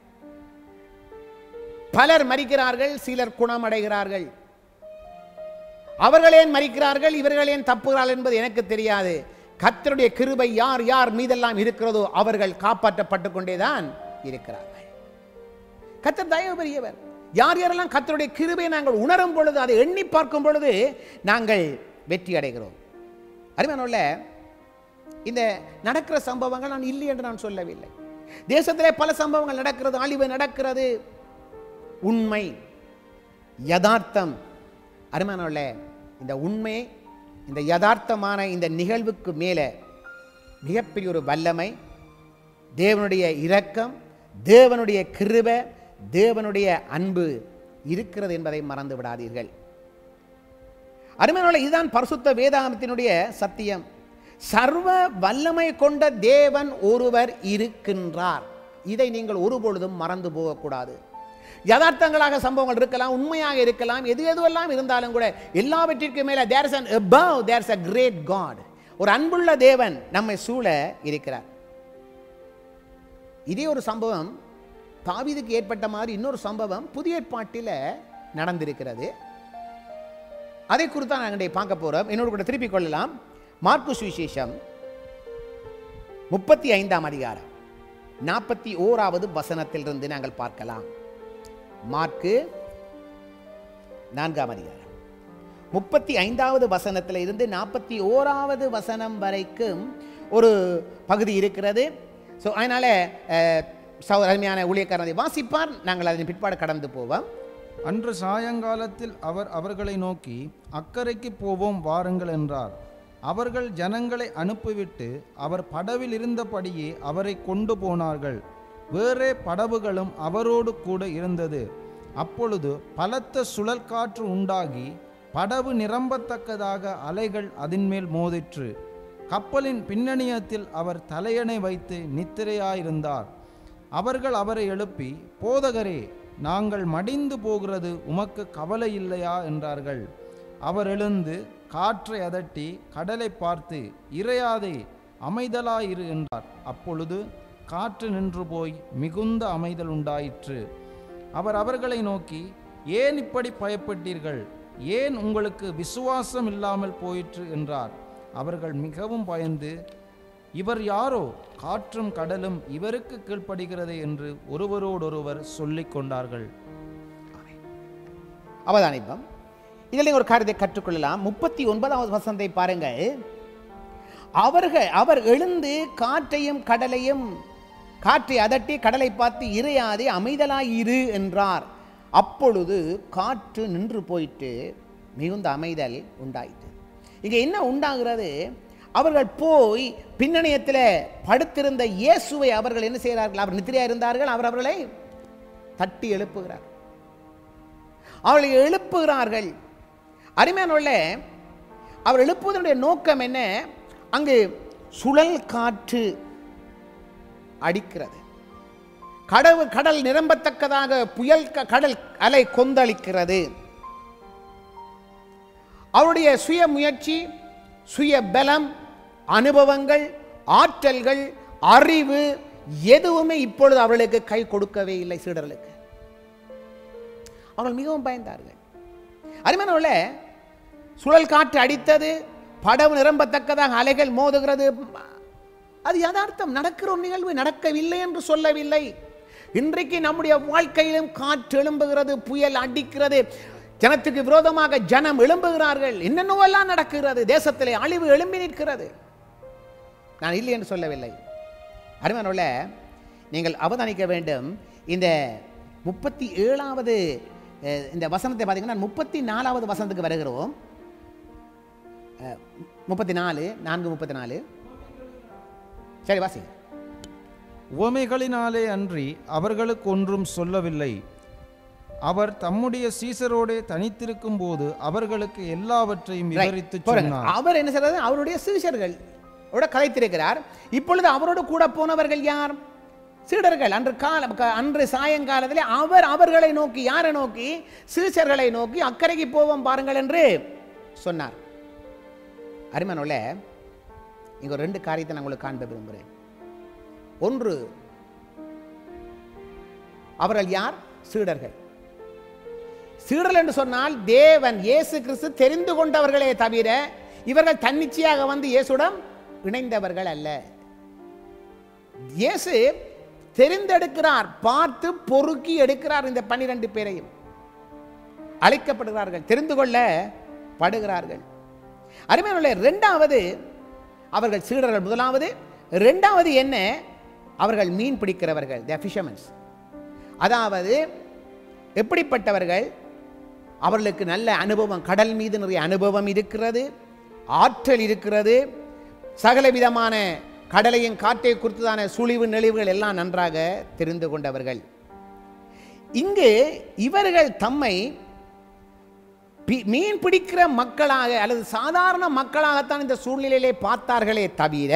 [SPEAKER 2] பலர் மறிக்கிறார்கள் சிலர் குணமடைகிறார்கள் அவர்கள் ஏன் மறிக்கிறார்கள் இவர்கள் ஏன் தப்புகிறார்கள் என்பது எனக்கு தெரியாது கர்த்தருடைய கிருபை யார் யார் மீதெல்லாம் இருக்கிறதோ அவர்கள் காப்பாற்றப்பட்டு கொண்டேதான் இருக்கிறார்கள் கர்த்தர் தயவு பெரியவர் யார் யாரெல்லாம் கர்த்தருடைய கிருபையை நாங்கள் உணரும் பொழுது அதை எண்ணி பார்க்கும் பொழுது நாங்கள் வெற்றி அடைகிறோம் அருமையானோல்ல இந்த நடக்கிற சம்பவங்கள் நான் இல்லை என்று நான் சொல்லவில்லை தேசத்திலே பல சம்பவங்கள் நடக்கிறது அழிவு நடக்கிறது உண்மை யதார்த்தம் அருமையானவர்களே இந்த உண்மை இந்த யதார்த்தமான இந்த நிகழ்வுக்கு மேலே மிகப்பெரிய ஒரு வல்லமை தேவனுடைய இரக்கம் தேவனுடைய கிருபை தேவனுடைய அன்பு இருக்கிறது என்பதை மறந்து விடாதீர்கள் அருமையானவர்களே இதுதான் பரிசுத்த வேதாகமத்தினுடைய சத்தியம் சர்வ வல்லமை கொண்ட தேவன் ஒருவர் இருக்கின்றார் இதை நீங்கள் ஒருபொழுதும் மறந்து போகக்கூடாது யதார்த்தங்களாக சம்பவங்கள் இருக்கலாம் உண்மையாக இருக்கலாம் எது எதுவெல்லாம் இருந்தாலும் கூட எல்லாவற்றிற்கும் மேலே there's one above there's a great God ஒரு அன்புள்ள தேவன் நம்மை சூழ இருக்கிறார் இதே ஒரு சம்பவம் தாவீதுக்கு ஏற்பட்ட மாதிரி இன்னொரு சம்பவம் புதிய ஏற்பாட்டில் நடந்திருக்கிறது அதை குறித்து தான் நாங்கள் பார்க்க போகிறோம் என்னோட கூட திருப்பிக் கொள்ளலாம் மார்க்கு சுவிசேஷம் முப்பத்தி ஐந்தாம் அதிகாரம் நாற்பத்தி ஓராவது வசனத்திலிருந்து நாங்கள் பார்க்கலாம் மார்க்கு நான்காம் அதிகாரம் முப்பத்தி ஐந்தாவது வசனத்தில் இருந்து நாற்பத்தி ஓராவது வசனம் வரைக்கும் ஒரு பகுதி இருக்கிறது ஸோ அதனால் சௌ அருமையான ஊழியக்காரனை வாசிப்பார் நாங்கள் அதன் பிற்பாடு கடந்து போவோம்
[SPEAKER 1] அன்று சாயங்காலத்தில் அவர் அவர்களை நோக்கி அக்கறைக்கு போவோம் வாருங்கள் என்றார் அவர்கள் ஜனங்களை அனுப்பிவிட்டு அவர் படவில் இருந்தபடியே அவரை கொண்டு போனார்கள் வேறே படவுகளும் அவரோடு கூட இருந்தது அப்பொழுது பலத்த சுழல் காற்று உண்டாகி படவு நிரம்பத்தக்கதாக அலைகள் அதின்மேல் மோதிற்று கப்பலின் பின்னணியத்தில் அவர் தலையணை வைத்து நித்திரையாயிருந்தார் அவர்கள் அவரை எழுப்பி போதகரே நாங்கள் மடிந்து போகிறது உமக்கு கவலை இல்லையா என்றார்கள் அவர் எழுந்து காற்றை அதட்டி கடலை பார்த்து இறையாதே
[SPEAKER 3] அமைதலாயிரு என்றார் அப்பொழுது காற்று நின்று போய் மிகுந்த அமைதல் உண்டாயிற்று அவர் அவர்களை நோக்கி ஏன் இப்படி பயப்பட்டீர்கள் ஏன் உங்களுக்கு விசுவாசம் இல்லாமல் போயிற்று என்றார் அவர்கள் மிகவும் பயந்து இவர் யாரோ காற்றும் கடலும் இவருக்கு கீழ்ப்படுகிறது என்று ஒருவரோடொருவர் சொல்லிக் கொண்டார்கள்
[SPEAKER 2] அவதானிப்போம் இதில் ஒரு காரியத்தை கற்றுக்கொள்ளலாம் முப்பத்தி ஒன்பதாவது வசனத்தை பாருங்கள் அவர்கள் அவர் எழுந்து காற்றையும் கடலையும் காற்றை அதட்டி கடலை பார்த்து இறையாதே அமைதலாய் இரு என்றார் அப்பொழுது காற்று நின்று போயிட்டு மிகுந்த அமைதல் உண்டாயிற்று இங்கே என்ன உண்டாகிறது அவர்கள் போய் பின்னணியத்தில் படுத்திருந்த இயேசுவை அவர்கள் என்ன செய்கிறார்கள் அவர் நித்திரையா இருந்தார்கள் அவர் அவர்களை தட்டி எழுப்புகிறார் அவர்களை எழுப்புகிறார்கள் அருமையானவர்களே அவர் எழுப்புவதனுடைய நோக்கம் என்ன அங்கு சுழல் காற்று அடிக்கிறது கடவுள் கடல் நிரம்பத்தக்கதாக புயல் க- கடல் அலை கொந்தளிக்கிறது அவருடைய சுய முயற்சி சுய பலம் அனுபவங்கள் ஆற்றல்கள் அறிவு எதுவுமே இப்பொழுது அவர்களுக்கு கை கொடுக்கவே இல்லை சீடர்களுக்கு அவர்கள் மிகவும் பயந்தார்கள் அருமையானவர்களே சுழல் காற்று அடித்தது படகு நிரம்பத்தக்கதாக அலைகள் மோதுகிறது அது யதார்த்தம் நடக்கிற ஒரு நிகழ்வு நடக்கவில்லை என்று சொல்லவில்லை இன்றைக்கு நம்முடைய வாழ்க்கையிலும் காற்று எழும்புகிறது புயல் அடிக்கிறது ஜனத்துக்கு விரோதமாக ஜனம் எழும்புகிறார்கள் என்னென்னவெல்லாம் நடக்கிறது தேசத்திலே அழிவு எழும்பி நிற்கிறது நான் இல்லை என்று சொல்லவில்லை அருமையானவர்கள நீங்கள் அவதானிக்க வேண்டும் இந்த முப்பத்தி ஏழாவது அஹ், இந்த வசனத்தை பார்த்தீங்கன்னா முப்பத்தி நாலாவது வசனத்துக்கு வருகிறோம் அஹ், முப்பத்தி நாலு நான்கு முப்பத்தி நாலு சரி வாசி
[SPEAKER 3] உவமைகளினாலே அன்றி அவர்களுக்கு ஒன்றும் சொல்லவில்லை அவர் தம்முடைய சீசரோடே தனித்திருக்கும் போது அவர்களுக்கு எல்லாவற்றையும் விவரித்து
[SPEAKER 2] பாருங்க,
[SPEAKER 3] சொன்னார்
[SPEAKER 2] அவர் என்ன செய்றாரு அவருடைய சீஷர்கள் ஓட கலைத்திருக்கிறார் இப்பொழுது அவரோடு கூட போனவர்கள் யார் சீடர்கள் அன்று கால க- அன்று சாயங்காலத்திலே அவர் அவர்களை நோக்கி யாரை நோக்கி சீஷர்களை நோக்கி அக்கறைக்கு போவோம் பாருங்கள் என்று சொன்னார் அருமனுள்ள இங்க ஒரு ரெண்டு காரியத்தை நான் உங்களுக்கு காண்ப விரும்புகிறேன் ஒன்று அவர்கள் யார் சீடர்கள் சீடர்கள் என்று சொன்னால் தேவன் இயேசு கிறிஸ்து தெரிந்து கொண்டவர்களே தவிர இவர்கள் தன்னிச்சையாக வந்து இயேசுடன் இணைந்தவர்கள் அல்ல இயேசு தெரிந்தெடுக்கிறார் பார்த்து பொறுக்கி எடுக்கிறார் இந்த பன்னிரண்டு பேரையும் அழைக்கப்படுகிறார்கள் தெரிந்து கொள்ள படுகிறார்கள் அருமையான இரண்டாவது அவர்கள் சீடர்கள் முதலாவது இரண்டாவது என்ன அவர்கள் மீன் பிடிக்கிறவர்கள் த ஃபிஷர்மன்ஸ் அதாவது எப்படிப்பட்டவர்கள் அவர்களுக்கு நல்ல அனுபவம் கடல் மீது நிறைய அனுபவம் இருக்கிறது ஆற்றல் இருக்கிறது சகல விதமான கடலையும் காற்றை குறித்ததான சுழிவு நெளிவுகள் எல்லாம் நன்றாக தெரிந்து கொண்டவர்கள் இங்கு இவர்கள் தம்மை பி- மீன் பிடிக்கிற மக்களாக அல்லது சாதாரண மக்களாகத்தான் இந்த சூழ்நிலையிலே பார்த்தார்களே தவிர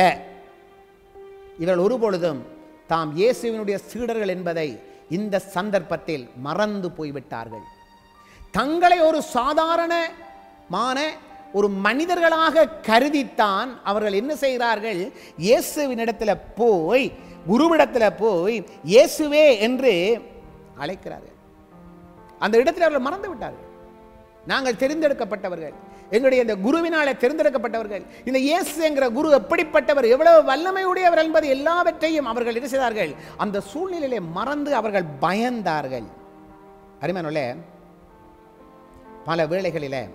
[SPEAKER 2] இவர்கள் ஒருபொழுதும் தாம் இயேசுவினுடைய சீடர்கள் என்பதை இந்த சந்தர்ப்பத்தில் மறந்து போய்விட்டார்கள் தங்களை ஒரு சாதாரணமான ஒரு மனிதர்களாக கருதித்தான் அவர்கள் என்ன செய்கிறார்கள் இயேசுவினிடத்தில் போய் குருவிடத்தில் போய் இயேசுவே என்று அழைக்கிறார்கள் அந்த இடத்தில் அவர்கள் மறந்து விட்டார்கள் நாங்கள் தெரிந்தெடுக்கப்பட்டவர்கள் எங்களுடைய இந்த குருவினாலே தெரிந்தெடுக்கப்பட்டவர்கள் இந்த இயேசு என்கிற குரு எப்படிப்பட்டவர் எவ்வளவு வல்லமை உடையவர் என்பது எல்லாவற்றையும் அவர்கள் என்ன செய்தார்கள் அந்த சூழ்நிலையிலே மறந்து அவர்கள் பயந்தார்கள் அருமையானே பல வேளைகளிலே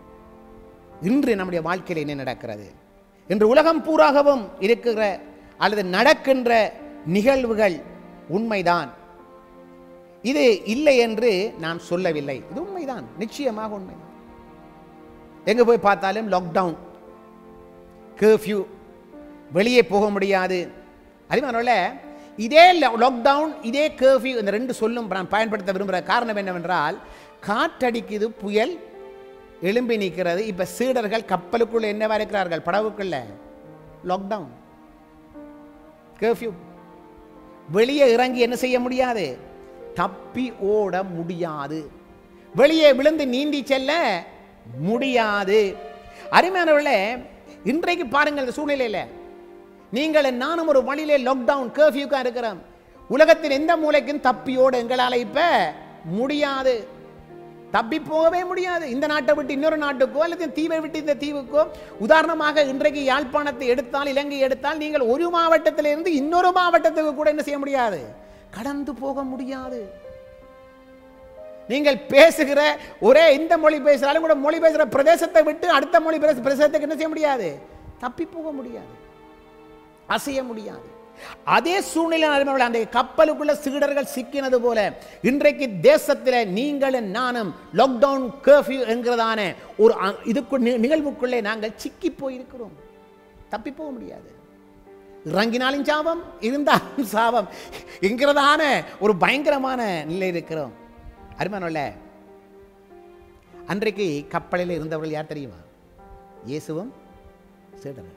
[SPEAKER 2] இன்று நம்முடைய வாழ்க்கையில் என்ன நடக்கிறது இன்று உலகம் பூராகவும் இருக்கிற அல்லது நடக்கின்ற நிகழ்வுகள் உண்மைதான் இது இல்லை என்று நான் சொல்லவில்லை இது உண்மைதான் நிச்சயமாக உண்மைதான் எங்க போய் பார்த்தாலும் லாக்டவுன் கர்ஃப்யூ வெளியே போக முடியாது அதிகமான இதே லாக்டவுன் இதே கர்ஃப்யூ இந்த ரெண்டு சொல்லும் நான் பயன்படுத்த விரும்புகிற காரணம் என்னவென்றால் காற்றடிக்குது புயல் எழும்பி நிற்கிறது இப்ப சீடர்கள் கப்பலுக்குள்ள என்னவா இருக்கிறார்கள் படகுக்குள்ள லாக்டவுன் கர்ஃப்யூ வெளியே இறங்கி என்ன செய்ய முடியாது தப்பி ஓட முடியாது வெளியே விழுந்து நீந்தி செல்ல முடியாது அருமையானவர்களே இன்றைக்கு பாருங்கள் இந்த சூழ்நிலையில் நீங்கள் நானும் ஒரு வழியிலே லாக்டவுன் கர்ஃபியூக்கா இருக்கிறோம் உலகத்தின் எந்த மூலைக்கும் தப்பியோட எங்களால் இப்ப முடியாது தப்பி போகவே முடியாது இந்த நாட்டை விட்டு இன்னொரு நாட்டுக்கோ அல்லது தீவை விட்டு இந்த தீவுக்கோ உதாரணமாக இன்றைக்கு யாழ்ப்பாணத்தை எடுத்தால் இலங்கை எடுத்தால் நீங்கள் ஒரு மாவட்டத்திலிருந்து இன்னொரு மாவட்டத்துக்கு கூட என்ன செய்ய முடியாது கடந்து போக முடியாது நீங்கள் பேசுகிற ஒரே இந்த மொழி பேசுகிறாலும் கூட மொழி பேசுகிற பிரதேசத்தை விட்டு அடுத்த மொழி பேச பிரதேசத்துக்கு என்ன செய்ய முடியாது தப்பி போக முடியாது அசைய முடியாது அதே சூழ்நிலை அருமையுள்ள அந்த கப்பலுக்குள்ள சீடர்கள் சிக்கினது போல இன்றைக்கு தேசத்தில் நீங்களும் நானும் லாக்டவுன் கர்ஃபியூ என்கிறதான ஒரு அ- இதுக்கு நி- நிகழ்வுக்குள்ளே நாங்கள் சிக்கி போயிருக்கிறோம் தப்பி போக முடியாது இறங்கினாலும் சாபம் இருந்தாலும் சாபம் என்கிறதான ஒரு பயங்கரமான நிலை இருக்கிறோம் அருமையானவர்களே அன்றைக்கு கப்பலில் இருந்தவர்கள் யார் தெரியுமா இயேசுவும் சீடர்கள்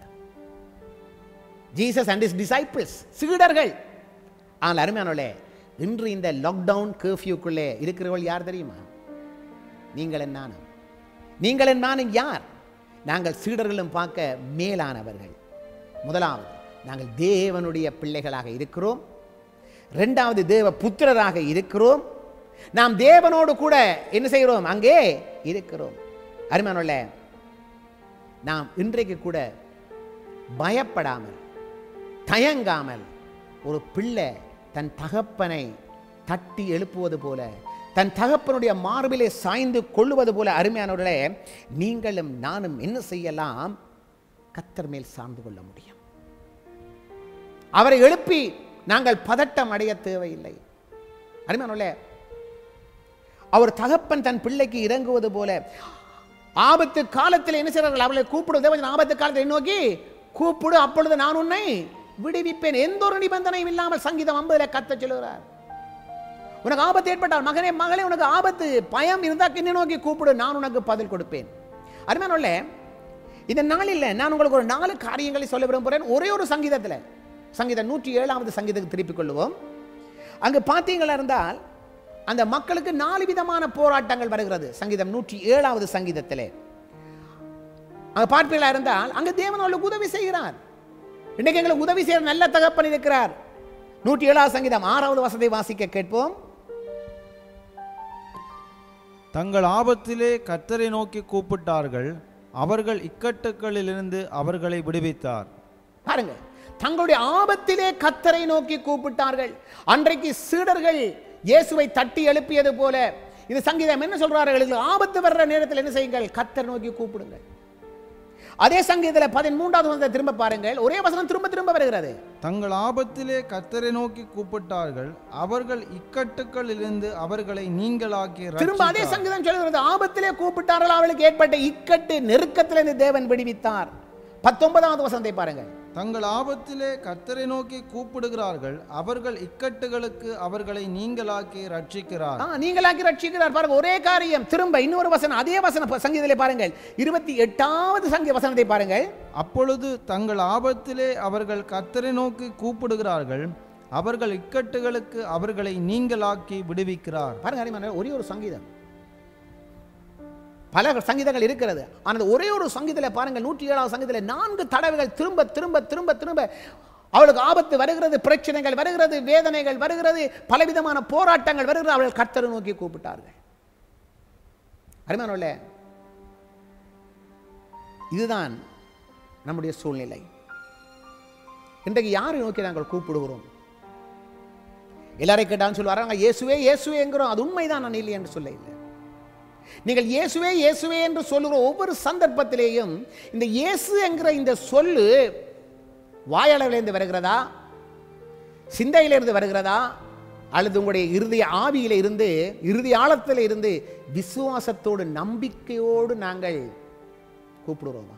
[SPEAKER 2] ஜீசஸ் அண்ட் இஸ் டிசைபிள்ஸ் சீடர்கள் ஆனால் அருமையானவர்களே இன்று இந்த லாக்டவுன் கர்ஃபியூக்குள்ளே இருக்கிறவர்கள் யார் தெரியுமா நீங்கள் நானும் நீங்கள் நானும் யார் நாங்கள் சீடர்களும் பார்க்க மேலானவர்கள் முதலாவது நாங்கள் தேவனுடைய பிள்ளைகளாக இருக்கிறோம் ரெண்டாவது தேவ புத்திரராக இருக்கிறோம் நாம் தேவனோடு கூட என்ன செய்கிறோம் அங்கே இருக்கிறோம் அருமையானவர்களே நாம் இன்றைக்கு கூட பயப்படாமல் தயங்காமல் ஒரு பிள்ளை தன் தகப்பனை தட்டி எழுப்புவது போல தன் தகப்பனுடைய மார்பிலே சாய்ந்து கொள்ளுவது போல அருமையானவர்களே நீங்களும் நானும் என்ன செய்யலாம் கத்தர் மேல் சார்ந்து கொள்ள முடியும் அவரை எழுப்பி நாங்கள் பதட்டம் அடைய தேவையில்லை அருமையானவர்களே அவர் தகப்பன் தன் பிள்ளைக்கு இறங்குவது போல ஆபத்து காலத்தில் என்ன செய்கிறார்கள் அவளை கூப்பிடு தேவன் ஆபத்து காலத்தை நோக்கி கூப்பிடு அப்பொழுது நான் உன்னை விடுவிப்பேன் எந்த ஒரு நிபந்தனையும் இல்லாமல் சங்கீதம் ஐம்பதுல கத்த சொல்லுகிறார் உனக்கு ஆபத்து ஏற்பட்டால் மகனே மகளே உனக்கு ஆபத்து பயம் இருந்தா என்னை நோக்கி கூப்பிடு நான் உனக்கு பதில் கொடுப்பேன் அருமையானோல்ல இந்த நாளில் நான் உங்களுக்கு ஒரு நாலு காரியங்களை சொல்ல விரும்புகிறேன் ஒரே ஒரு சங்கீதத்தில் சங்கீதம் நூற்றி ஏழாவது சங்கீதத்துக்கு திருப்பிக் கொள்ளுவோம் அங்கு பார்த்தீங்களா இருந்தால் அந்த மக்களுக்கு நாலு விதமான போராட்டங்கள் வருகிறது சங்கீதம் நூற்றி ஏழாவது சங்கீதத்திலே அங்க பார்ப்பீர்களா இருந்தால் அங்க தேவன் அவளுக்கு உதவி செய்கிறார் இன்னைக்கு எங்களுக்கு உதவி செய்கிற நல்ல தகப்பன் இருக்கிறார் நூற்றி ஏழாவது சங்கீதம் ஆறாவது வசதை வாசிக்க கேட்போம்
[SPEAKER 3] தங்கள் ஆபத்திலே கர்த்தரை நோக்கி கூப்பிட்டார்கள் அவர்கள் இக்கட்டுகளிலிருந்து அவர்களை விடுவித்தார்
[SPEAKER 2] பாருங்க தங்களுடைய ஆபத்திலே கத்தரை நோக்கி கூப்பிட்டார்கள் அன்றைக்கு சீடர்கள் இயேசுவை தட்டி எழுப்பியது போல இது சங்கீதம் என்ன சொல்றார்கள் எங்களுக்கு ஆபத்து வர்ற நேரத்தில் என்ன செய்யுங்கள் கத்தரை நோக்கி கூப்பிடுங்கள் அதே சங்கீதத்தில் பதிமூன்றாவது வசனத்தை திரும்ப பாருங்கள் ஒரே வசனம் திரும்ப திரும்ப வருகிறது
[SPEAKER 3] தங்கள் ஆபத்திலே கர்த்தரை நோக்கி கூப்பிட்டார்கள் அவர்கள் இக்கட்டுகளிலிருந்து அவர்களை நீங்களாக்கி
[SPEAKER 2] திரும்ப அதே
[SPEAKER 3] ரட்சித்தார்.
[SPEAKER 2] சங்கீதம் சொல்கிறது ஆபத்திலே கூப்பிட்டார்கள் அவளுக்கு ஏற்பட்ட இக்கட்டு நெருக்கத்திலிருந்து தேவன் விடுவித்தார் பத்தொன்பதாவது வசனத்தை பாருங்கள்
[SPEAKER 3] தங்கள் ஆபத்திலே கர்த்தரை நோக்கி கூப்பிடுகிறார்கள் அவர்கள் இக்கட்டுகளுக்கு அவர்களை நீங்களாக்கி ரட்சிக்கிறார்
[SPEAKER 2] ஆ, நீங்களாக்கி ரட்சிக்கிறார் பாருங்க ஒரே காரியம் திரும்ப இன்னொரு வசனம் அதே வசனம் சங்கீதத்திலே பாருங்கள் இருபத்தி எட்டாவது சங்கீத வசனத்தை பாருங்கள்
[SPEAKER 3] அப்பொழுது தங்கள் ஆபத்திலே அவர்கள் கர்த்தரை நோக்கி கூப்பிடுகிறார்கள் அவர்கள் இக்கட்டுகளுக்கு அவர்களை நீங்களாக்கி விடுவிக்கிறார்
[SPEAKER 2] பாருங்க அருமையானவர்களே, ஒரே ஒரு சங்கீதம் பல சங்கீதங்கள் இருக்கிறது ஆனால் ஒரே ஒரு சங்கீதத்தில் பாருங்கள் நூற்றி ஏழாவது சங்கீதத்தில் நான்கு தடவைகள் திரும்ப திரும்ப திரும்ப திரும்ப அவளுக்கு ஆபத்து வருகிறது பிரச்சனைகள் வருகிறது வேதனைகள் வருகிறது பலவிதமான போராட்டங்கள் வருகிறது அவள் கர்த்தரை நோக்கி கூப்பிட்டார்கள் அருமையானவர்களே இதுதான் நம்முடைய சூழ்நிலை இன்றைக்கு யாரை நோக்கி நாங்கள் கூப்பிடுகிறோம் எல்லாரையும் கேட்டாலும் சொல்லுவாங்க இயேசுவே இயேசுவே என்கிறோம் அது உண்மைதான் நான் இல்லை என்று சொல்ல இல்லை நீங்கள் இயேசுவே இயேசுவே என்று சொல்லுகிற ஒவ்வொரு சந்தர்ப்பத்திலேயும் இந்த இயேசு என்கிற இந்த சொல்லு வாயளவிலிருந்து வருகிறதா சிந்தையிலிருந்து வருகிறதா அல்லது உங்களுடைய இறுதி ஆவியில இருந்து இறுதி ஆழத்தில் இருந்து விசுவாசத்தோடு நம்பிக்கையோடு நாங்கள் கூப்பிடுறோமா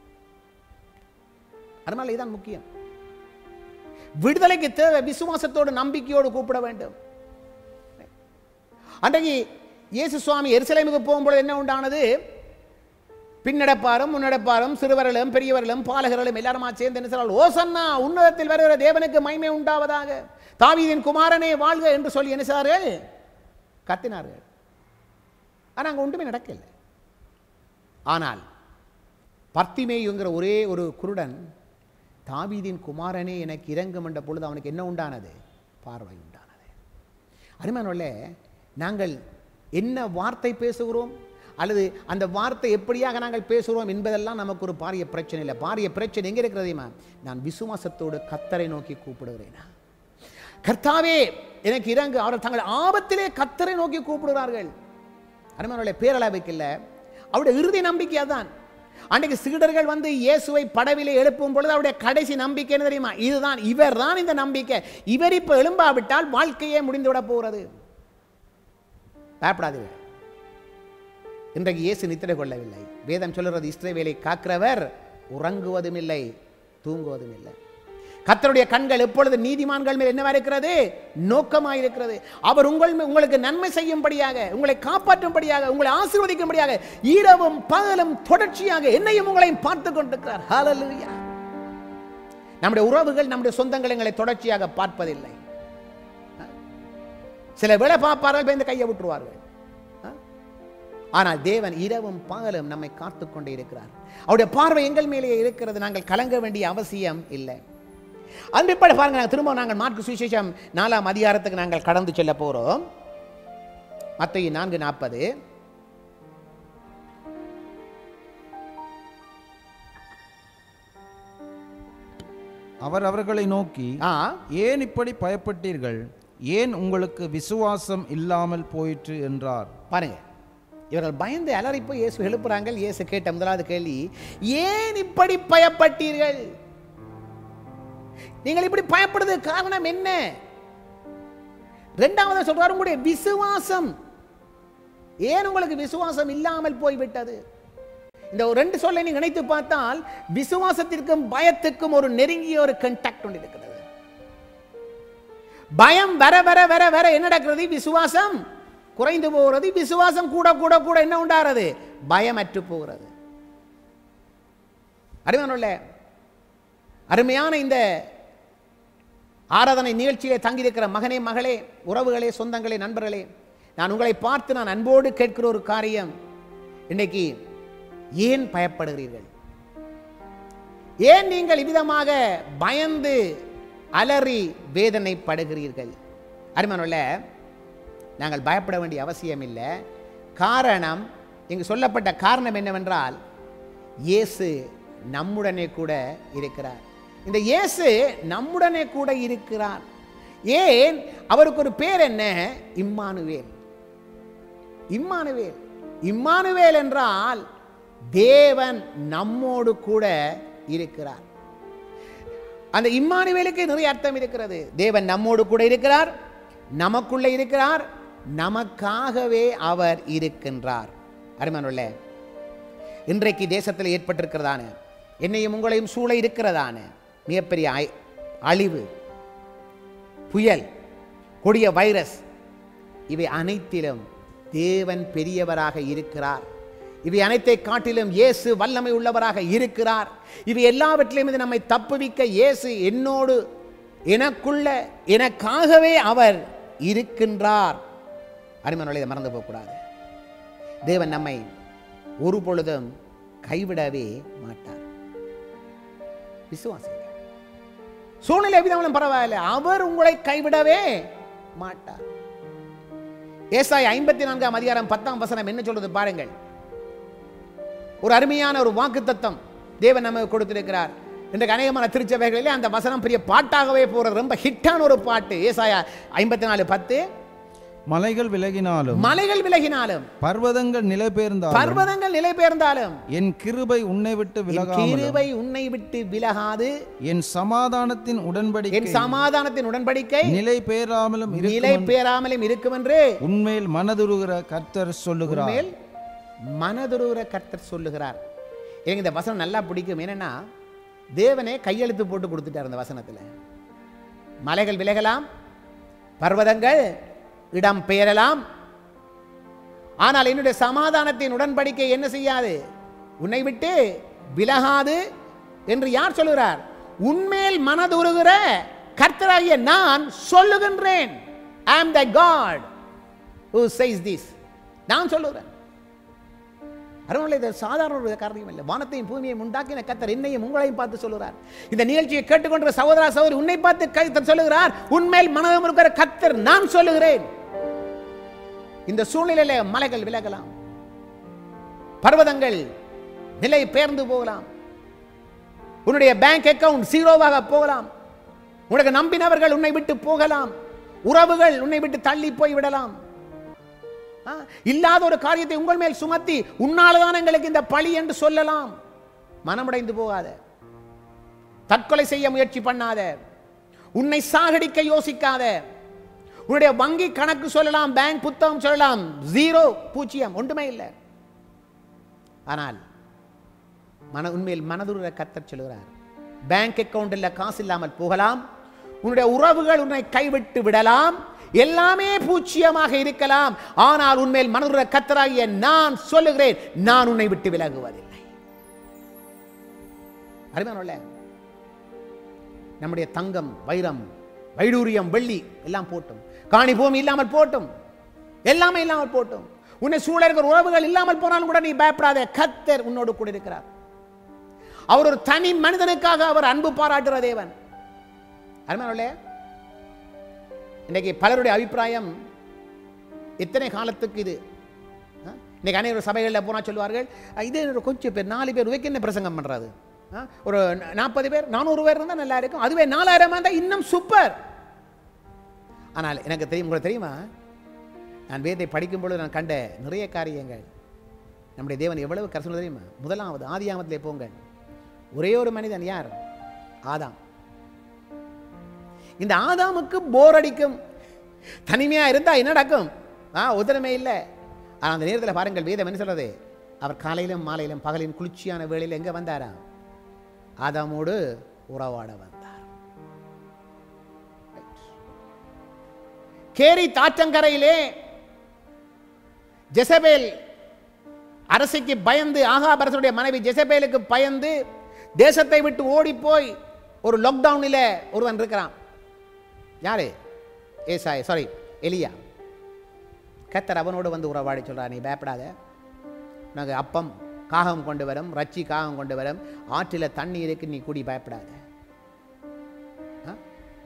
[SPEAKER 2] அதனால இதுதான் முக்கியம் விடுதலைக்கு தேவை விசுவாசத்தோடு நம்பிக்கையோடு கூப்பிட வேண்டும் அன்றைக்கு இயேசு சுவாமி எருசலேமுக்கு போகும்பொழுது என்ன உண்டானது பின்னடப்பாரும் முன்னடப்பாரும் சிறுவர்களும் பெரியவர்களும் பாலகர்களும் எல்லாருமா சேர்ந்து என்ன சொல்றார்கள் ஓசன்னா உன்னதத்தில் வருகிற தேவனுக்கு மகிமை உண்டாவதாக தாவீதின் குமாரனே வாழ்க என்று சொல்லி என்ன செய்தார்கள் கத்தினார்கள் ஆனால் அங்கே ஒன்றுமே நடக்கல ஆனால் பர்த்திமேயுங்கிற ஒரே ஒரு குருடன் தாவீதின் குமாரனே எனக்கு இறங்கும் என்ற பொழுது அவனுக்கு என்ன உண்டானது பார்வை உண்டானது அருமையானவர்களே நாங்கள் என்ன வார்த்தை பேசுகிறோம் அல்லது அந்த வார்த்தை எப்படியாக நாங்கள் பேசுகிறோம் என்பதெல்லாம் நமக்கு ஒரு பாரிய பிரச்சனை இல்லை பாரிய பிரச்சனை எங்கே இருக்கிறதையுமா நான் விசுவாசத்தோடு கத்தரை நோக்கி கூப்பிடுகிறேனா கர்த்தாவே எனக்கு இறங்கு அவர் தங்கள் ஆபத்திலே கத்தரை நோக்கி கூப்பிடுகிறார்கள் அருமையானவர்களே பேரளவுக்கு இல்லை அவருடைய இறுதி நம்பிக்கை அதான் அன்றைக்கு சீடர்கள் வந்து இயேசுவை படவிலே எழுப்பும் பொழுது அவருடைய கடைசி நம்பிக்கை என்ன தெரியுமா இதுதான் இவர் தான் இந்த நம்பிக்கை இவர் இப்போ எழும்பாவிட்டால் வாழ்க்கையே முடிந்து விட போகிறது பயப்படாதீர்கள் இன்றைக்கு இயேசு நித்திரை கொள்ளவில்லை வேதம் சொல்லுறது இஸ்ரவேலை காக்கிறவர் உறங்குவதும் இல்லை தூங்குவதும் இல்லை கர்த்தருடைய கண்கள் எப்பொழுது நீதிமான்கள் மேல் என்னவா இருக்கிறது நோக்கமாக இருக்கிறது அவர் உங்கள் மே- உங்களுக்கு நன்மை செய்யும்படியாக உங்களை காப்பாற்றும்படியாக உங்களை ஆசீர்வதிக்கும்படியாக இரவும் பகலும் தொடர்ச்சியாக என்னையும் உங்களையும் பார்த்து கொண்டிருக்கிறார் ஹalleluya நம்முடைய உறவுகள் நம்முடைய சொந்தங்கள் எங்களை தொடர்ச்சியாக பார்ப்பதில்லை சில வேளை பார்ப்பார்கள் போய் இந்த கையை விட்டுருவார்கள் ஆ? ஆனால் தேவன் இரவும் பகலும் நம்மை காத்து கொண்டே இருக்கிறார் அவருடைய பார்வை எங்கள் மேலேயே இருக்கிறது நாங்கள் கலங்க வேண்டிய அவசியம் இல்லை அன்பிப்பட பாருங்க நாங்கள் திரும்ப நாங்கள் மார்க்கு சுவிசேஷம் நாலாம் அதிகாரத்துக்கு நாங்கள் கடந்து செல்ல போகிறோம் மத்திய நான்கு நாற்பது
[SPEAKER 3] அவர் அவர்களை நோக்கி
[SPEAKER 2] ஆ
[SPEAKER 3] ஏன் இப்படி பயப்பட்டீர்கள் ஏன் உங்களுக்கு விசுவாசம் இல்லாமல் போயிற்று என்றார்
[SPEAKER 2] பாருங்க இவர்கள் பயந்து அலறி போய் இயேசு எழுப்புறாங்க இயேசு கேட்ட முதலாவது கேள்வி ஏன் இப்படி பயப்பட்டீர்கள் நீங்கள் இப்படி பயப்படுறது காரணம் என்ன ரெண்டாவது சொல்றாரு உங்களுடைய விசுவாசம் ஏன் உங்களுக்கு விசுவாசம் இல்லாமல் போய்விட்டது இந்த ஒரு ரெண்டு சொல்லை நீங்க நினைத்து பார்த்தால் விசுவாசத்திற்கும் பயத்துக்கும் ஒரு நெருங்கிய ஒரு கண்டாக்ட் ஒன்று இருக்கிறது பயம் வர வர வர வர என்ன நடக்கிறது விசுவாசம் குறைந்து போகிறது விசுவாசம் கூட கூட கூட என்ன உண்டாகிறது பயமற்று போகிறது அருமையானுள்ள அருமையான இந்த ஆராதனை நிகழ்ச்சியிலே தங்கியிருக்கிற மகனே மகளே உறவுகளே சொந்தங்களே நண்பர்களே நான் உங்களை பார்த்து நான் அன்போடு கேட்கிற ஒரு காரியம் இன்னைக்கு ஏன் பயப்படுகிறீர்கள் ஏன் நீங்கள் இவ்விதமாக பயந்து அலறி வேதனைப்படுகிறீர்கள் அருமையானுள்ள நாங்கள் பயப்பட வேண்டிய அவசியம் இல்லை காரணம் இங்கு சொல்லப்பட்ட காரணம் என்னவென்றால் இயேசு நம்முடனே கூட இருக்கிறார் இந்த இயேசு நம்முடனே கூட இருக்கிறார் ஏன் அவருக்கு ஒரு பேர் என்ன இம்மானுவேல் இம்மானுவேல் இம்மானுவேல் என்றால் தேவன் நம்மோடு கூட இருக்கிறார் அந்த இம்மானுவேலுக்கு நிறைய அர்த்தம் இருக்கிறது தேவன் நம்மோடு கூட இருக்கிறார் நமக்குள்ளே இருக்கிறார் நமக்காகவே அவர் இருக்கின்றார் அருமானுள்ள இன்றைக்கு தேசத்தில் ஏற்பட்டிருக்கிறதான என்னையும் உங்களையும் சூழ இருக்கிறதான மிகப்பெரிய அய்- அழிவு புயல் கொடிய வைரஸ் இவை அனைத்திலும் தேவன் பெரியவராக இருக்கிறார் இவை அனைத்தை காட்டிலும் இயேசு வல்லமை உள்ளவராக இருக்கிறார் இவை எல்லாவற்றிலும் இது நம்மை தப்புவிக்க இயேசு என்னோடு எனக்குள்ள எனக்காகவே அவர் இருக்கின்றார் அருமையானவர்களே, இதை மறந்து போகக்கூடாது தேவன் நம்மை ஒரு பொழுதும் கைவிடவே மாட்டார் விசுவாசிங்க சூழ்நிலை எவ்விதமாலும் பரவாயில்லை அவர் உங்களை கைவிடவே மாட்டார் ஏசாய் ஐம்பத்தி நான்காம் அதிகாரம் பத்தாம் வசனம் என்ன சொல்றது பாருங்கள் ஒரு அருமையான ஒரு வாக்கு தத்தம் தேவன் நமக்கு கொடுத்திருக்கிறார் இன்றைக்கு அநேகமான திருச்சபைகளிலே அந்த வசனம் பெரிய பாட்டாகவே போறது ரொம்ப ஹிட்டான ஒரு பாட்டு ஏசாயா ஐம்பத்தி நாலு பத்து
[SPEAKER 3] மலைகள் விலகினாலும்
[SPEAKER 2] மலைகள் விலகினாலும்
[SPEAKER 3] பர்வதங்கள் நிலை பெயர்ந்தாலும்
[SPEAKER 2] பர்வதங்கள் நிலை பெயர்ந்தாலும்
[SPEAKER 3] என் கிருபை உன்னை விட்டு
[SPEAKER 2] என்
[SPEAKER 3] விலகாமல்
[SPEAKER 2] கிருபை உன்னை விட்டு விலகாது
[SPEAKER 3] என் சமாதானத்தின்
[SPEAKER 2] என்
[SPEAKER 3] உடன்படிக்கை
[SPEAKER 2] சமாதானத்தின் உடன்படிக்கை
[SPEAKER 3] நிலை பெயராமலும்
[SPEAKER 2] நிலை
[SPEAKER 3] இருக்கும்
[SPEAKER 2] பெறாமலும் இருக்கும் என்று
[SPEAKER 3] உண்மையில் மனதுருகிற கர்த்தர் சொல்லுகிறார்
[SPEAKER 2] மேல் மனதுருகிற கர்த்தர் சொல்லுகிறார் எனக்கு இந்த வசனம் நல்லா பிடிக்கும் என்னன்னா தேவனே கையெழுத்து போட்டு கொடுத்துட்டார் அந்த வசனத்துல மலைகள் விலகலாம் பர்வதங்கள் இடம் பெயரலாம் ஆனால் என்னுடைய சமாதானத்தின் உடன்படிக்கை என்ன செய்யாது உன்னை விட்டு விலகாது என்று யார் சொல்லுகிறார் உன்மேல் மனதுருகிற கர்த்தராகிய நான் சொல்லுகின்றேன் I am the God who says this நான் சொல்லுகிறேன் அருமையுள்ள இது சாதாரண ஒரு காரியம் இல்லை வானத்தையும் பூமியையும் உண்டாக்கின கத்தர் என்னையும் உங்களையும் பார்த்து சொல்லுகிறார் இந்த நிகழ்ச்சியை கேட்டுக்கொண்ட சகோதரா சகோதரி உன்னை பார்த்து கத்தர் சொல்லுகிறார் உண்மையில் மனதம் இருக்கிற கத்தர் நான் சொல்லுகிறேன் இந்த சூழ்நிலையில மலைகள் விலகலாம் பர்வதங்கள் நிலை பெயர்ந்து போகலாம் உன்னுடைய பேங்க் அக்கவுண்ட் ஜீரோவாக போகலாம் உனக்கு நம்பினவர்கள் உன்னை விட்டு போகலாம் உறவுகள் உன்னை விட்டு தள்ளி போய் விடலாம் ஆ, இல்லாத ஒரு காரியத்தை உங்கள் மேல் சுமத்தி உன்னாலதான் எங்களுக்கு இந்த பழி என்று சொல்லலாம் மனமுடைந்து போகாத தற்கொலை செய்ய முயற்சி பண்ணாத உன்னை சாகடிக்க யோசிக்காத உன்னுடைய வங்கி கணக்கு சொல்லலாம் பேங்க் புத்தகம் சொல்லலாம் ஜீரோ பூஜ்ஜியம் ஒன்றுமே இல்லை ஆனால் மன உண்மையில் மனதுர கத்தர் சொல்கிறார் பேங்க் அக்கவுண்டில் காசு இல்லாமல் போகலாம் உன்னுடைய உறவுகள் உன்னை கைவிட்டு விடலாம் எல்லாமே பூச்சியமாக இருக்கலாம் ஆனால் உண்மையில் மனதுர கத்தராகிய நான் சொல்லுகிறேன் நான் உன்னை விட்டு விலகுவதில்லை அருமையானவர்களே, நம்முடைய தங்கம் வைரம் வைடூரியம் வெள்ளி எல்லாம் போட்டும் காணி பூமி இல்லாமல் போட்டும் எல்லாமே இல்லாமல் போட்டும் உன்னை சூழ இருக்கிற உறவுகள் இல்லாமல் போனாலும் கூட நீ பயப்படாத கத்தர் உன்னோடு கூட இருக்கிறார் அவர் ஒரு தனி மனிதனுக்காக அவர் அன்பு பாராட்டுற தேவன் அருமையானவர்களே இன்னைக்கு பலருடைய அபிப்பிராயம் எத்தனை காலத்துக்கு இது ஆ? இன்னைக்கு அனைவரும் சபைகளில் போனால் சொல்லுவார்கள் "அஹ், இது ஒரு கொஞ்சம் பேர் நாலு பேர் உவைக்கு என்ன பிரசங்கம் பண்ணுறது ஒரு நாற்பது பேர் நானூறு பேர் இருந்தால் நல்லா இருக்கும் அதுவே நாலாயிரமா இருந்தால் இன்னும் சூப்பர் ஆனால் எனக்கு தெரியும் உங்களுக்கு தெரியுமா நான் வேதை படிக்கும் பொழுது நான் கண்ட நிறைய காரியங்கள் நம்முடைய தேவன் எவ்வளவு கரசனம் தெரியுமா முதலாவது ஆதியாமத்திலே போங்கள் ஒரே ஒரு மனிதன் யார் ஆதாம் இந்த ஆதாமுக்கு போர் அடிக்கும் தனிமையா இருந்தா என்ன நடக்கும் ஆ உதரமே இல்லை ஆனால் அந்த நேரத்தில் பாருங்கள் வேதம் என்ன சொல்றது அவர் காலையிலும் மாலையிலும் பகலின் குளிர்ச்சியான வேளையில் எங்க வந்தாரா ஆதாமோடு உறவாட வந்தார் கேரி தாற்றங்கரையிலே ஜெசபேல் அரசிக்கு பயந்து ஆகாபரசனுடைய மனைவி ஜெசபேலுக்கு பயந்து தேசத்தை விட்டு ஓடி போய் ஒரு லாக்டவுனில் ஒருவன் இருக்கிறான் யாரு ஏசாய் சாரி எலியா கத்தர் அவனோடு வந்து உறவாடி சொல்றா நீ பயப்படாத உனக்கு அப்பம் காகம் கொண்டு வரும் ரச்சி காகம் கொண்டு வரும் ஆற்றில தண்ணி இருக்கு நீ கூடி பயப்படாத ஆ?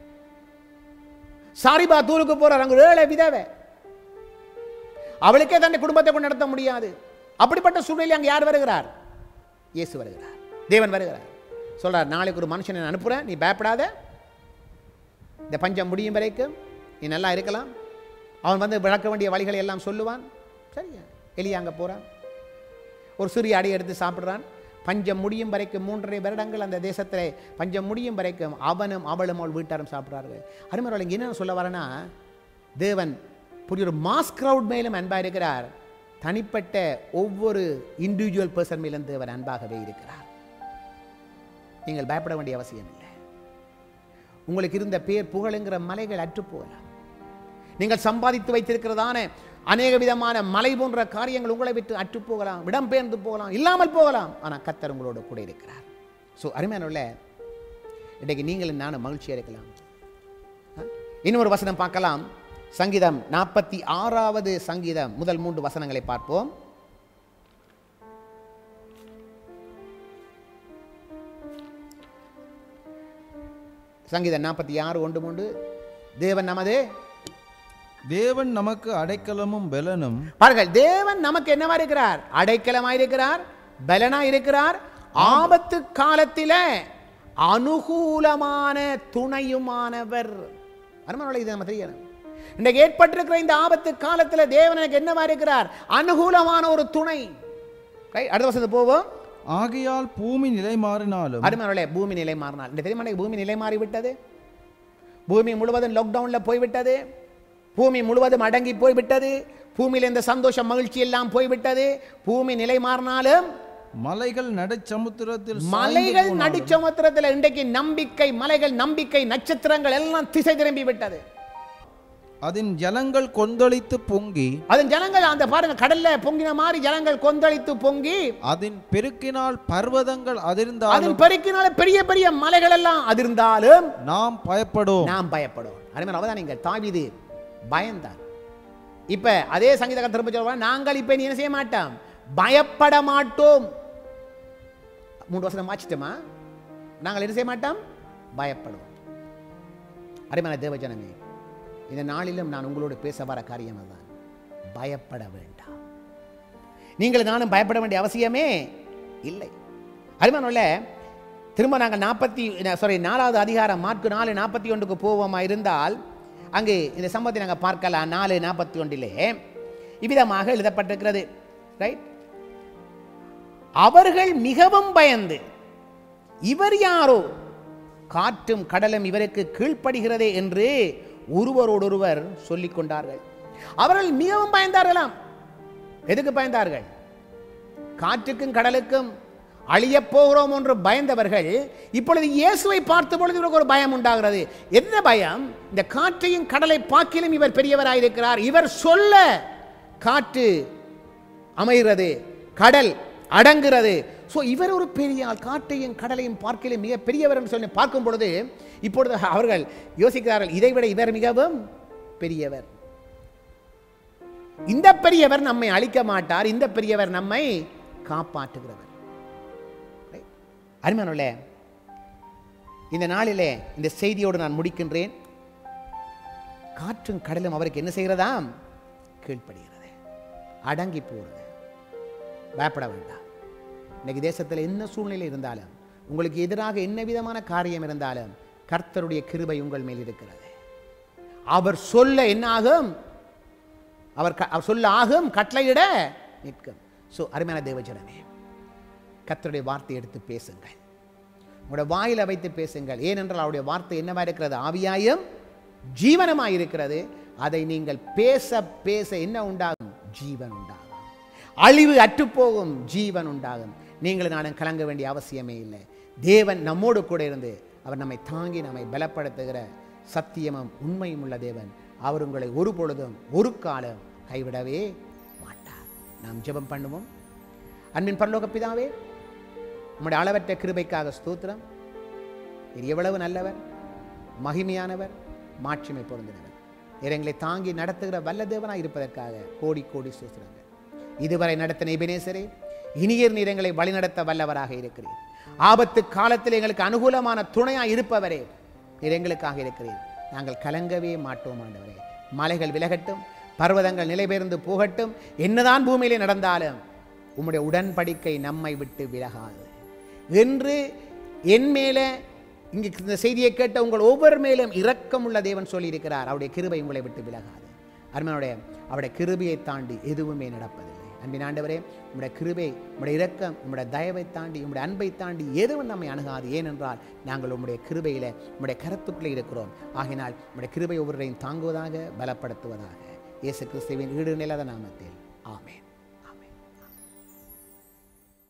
[SPEAKER 2] சாரிபா தூருக்கு போற அங்க ஏழை விதவை அவளுக்கே தன்னை குடும்பத்தை கொண்டு நடத்த முடியாது அப்படிப்பட்ட சூழ்நிலை அங்கே யார் வருகிறார் இயேசு வருகிறார் தேவன் வருகிறார் சொல்றார் நாளைக்கு ஒரு மனுஷனை நான் அனுப்புறேன் நீ பயப்படாத இந்த பஞ்சம் முடியும் வரைக்கும் நீ நல்லா இருக்கலாம் அவன் வந்து விளக்க வேண்டிய வழிகளை எல்லாம் சொல்லுவான் சரியா எலியா அங்கே போகிறான் ஒரு சிறிய அடி எடுத்து சாப்பிடுறான் பஞ்சம் முடியும் வரைக்கும் மூன்றரை வருடங்கள் அந்த தேசத்தில் பஞ்சம் முடியும் வரைக்கும் அவனும் அவளும் அவள் வீட்டாரும் சாப்பிட்றார்கள் அருமையாளர் இங்கே என்ன சொல்ல வரேன்னா தேவன் புதிய ஒரு மாஸ் கிரவுட் மேலும் அன்பாக இருக்கிறார் தனிப்பட்ட ஒவ்வொரு இண்டிவிஜுவல் பர்சன் மேலும் தேவன் அன்பாகவே இருக்கிறார் நீங்கள் பயப்பட வேண்டிய அவசியம் இல்லை உங்களுக்கு இருந்த பேர் புகழுங்கிற மலைகள் அற்று போகலாம் நீங்கள் சம்பாதித்து வைத்திருக்கிறதான அநேக விதமான மலை போன்ற காரியங்கள் உங்களை விட்டு அற்று போகலாம் இடம்பெயர்ந்து போகலாம் இல்லாமல் போகலாம் ஆனால் கத்தர் உங்களோட கூட இருக்கிறார் ஸோ அருமையானவர்கள இன்றைக்கு நீங்கள் நானும் மகிழ்ச்சியாக இருக்கலாம் ஆ? இன்னொரு வசனம் பார்க்கலாம் சங்கீதம் நாற்பத்தி ஆறாவது சங்கீதம் முதல் மூன்று வசனங்களை பார்ப்போம் சங்கீதம் நாற்பத்தி ஆறு ஒன்று மூன்று தேவன் நமது
[SPEAKER 3] தேவன் நமக்கு அடைக்கலமும் பெலனும்
[SPEAKER 2] பாருங்கள் தேவன் நமக்கு என்னவா இருக்கிறார் அடைக்கலமா இருக்கிறார் பலனா இருக்கிறார் ஆபத்து காலத்தில அனுகூலமான துணையுமானவர் அருமையானவர்களே, இது நம்ம தெரியணும் இன்றைக்கு ஏற்பட்டிருக்கிற இந்த ஆபத்து காலத்துல தேவன் எனக்கு என்னவா இருக்கிறார் அனுகூலமான ஒரு துணை Right? அடுத்த வருஷத்து போவோம்
[SPEAKER 3] ஆகையால் பூமி நிலை மாறினாலும்
[SPEAKER 2] அருமையானவர்களே பூமி நிலை மாறினால் இந்த தெரியுமா இன்னைக்கு பூமி நிலை மாறி விட்டது பூமி முழுவதும் லாக்டவுனில் போய்விட்டது பூமி முழுவதும் அடங்கி போய்விட்டது பூமியில் இந்த சந்தோஷம் மகிழ்ச்சி எல்லாம் போய்விட்டது பூமி நிலை மாறினாலும்
[SPEAKER 3] மலைகள் நடுச்சமுத்திரத்தில் சாய்ந்து
[SPEAKER 2] மலைகள்
[SPEAKER 3] போனாலும்
[SPEAKER 2] நடுச்சமுத்திரத்தில் இன்றைக்கு நம்பிக்கை மலைகள் நம்பிக்கை நட்சத்திரங்கள் எல்லாம் திசை திரும்பி விட்டது
[SPEAKER 3] அதன் ஜலங்கள் கொந்தளித்து பொங்கி
[SPEAKER 2] அதன் ஜனங்கள் அந்த பாருங்க கடல்ல பொங்கின மாதிரி ஜனங்கள் கொந்தளித்து பொங்கி
[SPEAKER 3] அதன் பெருக்கினால் பர்வதங்கள்
[SPEAKER 2] அதன்
[SPEAKER 3] அதிர்ந்தாலும்
[SPEAKER 2] பெருக்கினால பெரிய பெரிய மலைகள் எல்லாம் அதிர்ந்தாலும்
[SPEAKER 3] நாம் பயப்படும்
[SPEAKER 2] நாம் பயப்படுவோம் அருமையான அவதானிங்கள் தாவீது பயந்தான் இப்ப அதே சங்கீதக்காரர் திரும்ப சொல்லுவாங்க நாங்கள் இப்ப நீ என்ன செய்ய மாட்டோம் பயப்பட மாட்டோம் மூன்று வசனம் வாச்சிட்டோமா நாங்கள் என்ன செய்ய மாட்டோம் பயப்படுவோம் அருமையான தேவஜனமே இந்த நாளிலும் நான் உங்களோடு பேச வர காரியம் அதுதான் பயப்பட வேண்டாம் நீங்கள் நானும் பயப்பட வேண்டிய அவசியமே இல்லை அருமையானவர்களே திரும்ப நாங்கள் நாற்பத்தி சாரி நாலாவது அதிகாரம் மார்க்கு நாலு நாற்பத்தி ஒன்றுக்கு போவோமா இருந்தால் அங்கு இந்த சம்பவத்தை நாங்கள் பார்க்கலாம் நாலு நாற்பத்தி ஒன்றிலே இவ்விதமாக எழுதப்பட்டிருக்கிறது ரைட் அவர்கள் மிகவும் பயந்து இவர் யாரோ காற்றும் கடலும் இவருக்கு கீழ்ப்படுகிறதே என்று ஒருவரோடொருவர் சொல்லிக் கொண்டார்கள் அவர்கள் மிகவும் பயந்தார்களாம் எதுக்கு பயந்தார்கள் காற்றுக்கும் கடலுக்கும் அழியப் போகிறோம் என்று பயந்தவர்கள் இப்பொழுது இயேசுவை பார்த்த பொழுது இவருக்கு ஒரு பயம் உண்டாகிறது என்ன பயம் இந்த காற்றையும் கடலை பார்க்கிலும் இவர் பெரியவராயிருக்கிறார் இவர் சொல்ல காற்று அமைகிறது கடல் அடங்குகிறது ஸோ இவர் ஒரு பெரிய ஆள் காற்றையும் கடலையும் பார்க்கலும் மிக பெரியவர் என்று சொல்லி பார்க்கும் பொழுது இப்பொழுது அவர்கள் யோசிக்கிறார்கள் இதைவிட இவர் மிகவும் பெரியவர் இந்த பெரியவர் நம்மை அழிக்க மாட்டார் இந்த பெரியவர் நம்மை காப்பாற்றுகிறவர் அருமையானவர்களே இந்த நாளிலே இந்த செய்தியோடு நான் முடிக்கின்றேன் காற்றும் கடலும் அவருக்கு என்ன செய்கிறதாம் கீழ்ப்படுகிறது அடங்கி போகிறது பயப்பட வேண்டாம் இன்னைக்கு தேசத்தில் என்ன சூழ்நிலை இருந்தாலும் உங்களுக்கு எதிராக என்ன விதமான காரியம் இருந்தாலும் கர்த்தருடைய கிருபை உங்கள் மேல் இருக்கிறது அவர் சொல்ல என்ன ஆகும் அவர் க- அவர் சொல்ல ஆகும் கட்டளையிட நிற்கும் ஸோ அருமையான தேவஜனமே கர்த்தருடைய வார்த்தை எடுத்து பேசுங்கள் உங்களோட வாயில வைத்து பேசுங்கள் ஏனென்றால் அவருடைய வார்த்தை என்னவா இருக்கிறது ஆவியாயும் ஜீவனமாய் இருக்கிறது அதை நீங்கள் பேச பேச என்ன உண்டாகும் ஜீவன் உண்டாகும் அழிவு அற்றுப்போகும் ஜீவன் உண்டாகும் நீங்கள் நானும் கலங்க வேண்டிய அவசியமே இல்லை தேவன் நம்மோடு கூட இருந்து அவர் நம்மை தாங்கி நம்மை பலப்படுத்துகிற சத்தியமும் உண்மையும் உள்ள தேவன் அவர் உங்களை ஒரு பொழுதும் ஒரு காலம் கைவிடவே மாட்டார் நாம் ஜெபம் பண்ணுவோம் அன்பின் பரலோக பிதாவே உம்முடைய அளவற்ற கிருபைக்காக ஸ்தோத்திரம் நீர் எவ்வளவு நல்லவர் மகிமையானவர் மாட்சிமை பொருந்தினவர் நீர் எங்களை தாங்கி நடத்துகிற வல்ல தேவனாய் இருப்பதற்காக கோடி கோடி ஸ்தோத்திரங்கள் இதுவரை நடத்தின இபினேசரே இனியர் நீர் எங்களை வழிநடத்த வல்லவராக இருக்கிறீர் ஆபத்து காலத்தில் எங்களுக்கு அனுகூலமான துணையாய் இருப்பவரே நீர் எங்களுக்காக இருக்கிறீர் நாங்கள் கலங்கவே மாட்டோம் ஆண்டவரே மலைகள் விலகட்டும் பர்வதங்கள் நிலைபெயர்ந்து போகட்டும் என்னதான் பூமியிலே நடந்தாலும் உம்முடைய உடன்படிக்கை நம்மை விட்டு விலகாது என்று என் மேலே இங்கு இந்த செய்தியை கேட்ட உங்கள் ஒவ்வொரு மேலும் இரக்கமுள்ள தேவன் சொல்லியிருக்கிறார் அவருடைய கிருபை உங்களை விட்டு விலகாது அருமையுடைய அவருடைய கிருபையை தாண்டி எதுவுமே நடப்பதில்லை அன்பின் ஆண்டவரே உம்முடைய கிருபை உம்முடைய இரக்கம் உம்முடைய தயவை தாண்டி உம்முடைய அன்பை தாண்டி எதுவும் நம்மை அணுகாது ஏனென்றால் நாங்கள் உம்முடைய கிருபையில உம்முடைய கருத்துக்குள்ளே இருக்கிறோம் ஆகினால் உம்முடைய கிருபை ஒவ்வொருவரையும் தாங்குவதாக பலப்படுத்துவதாக இயேசு கிறிஸ்துவின் ஈடு நிலத நாமத்தில் ஆமென்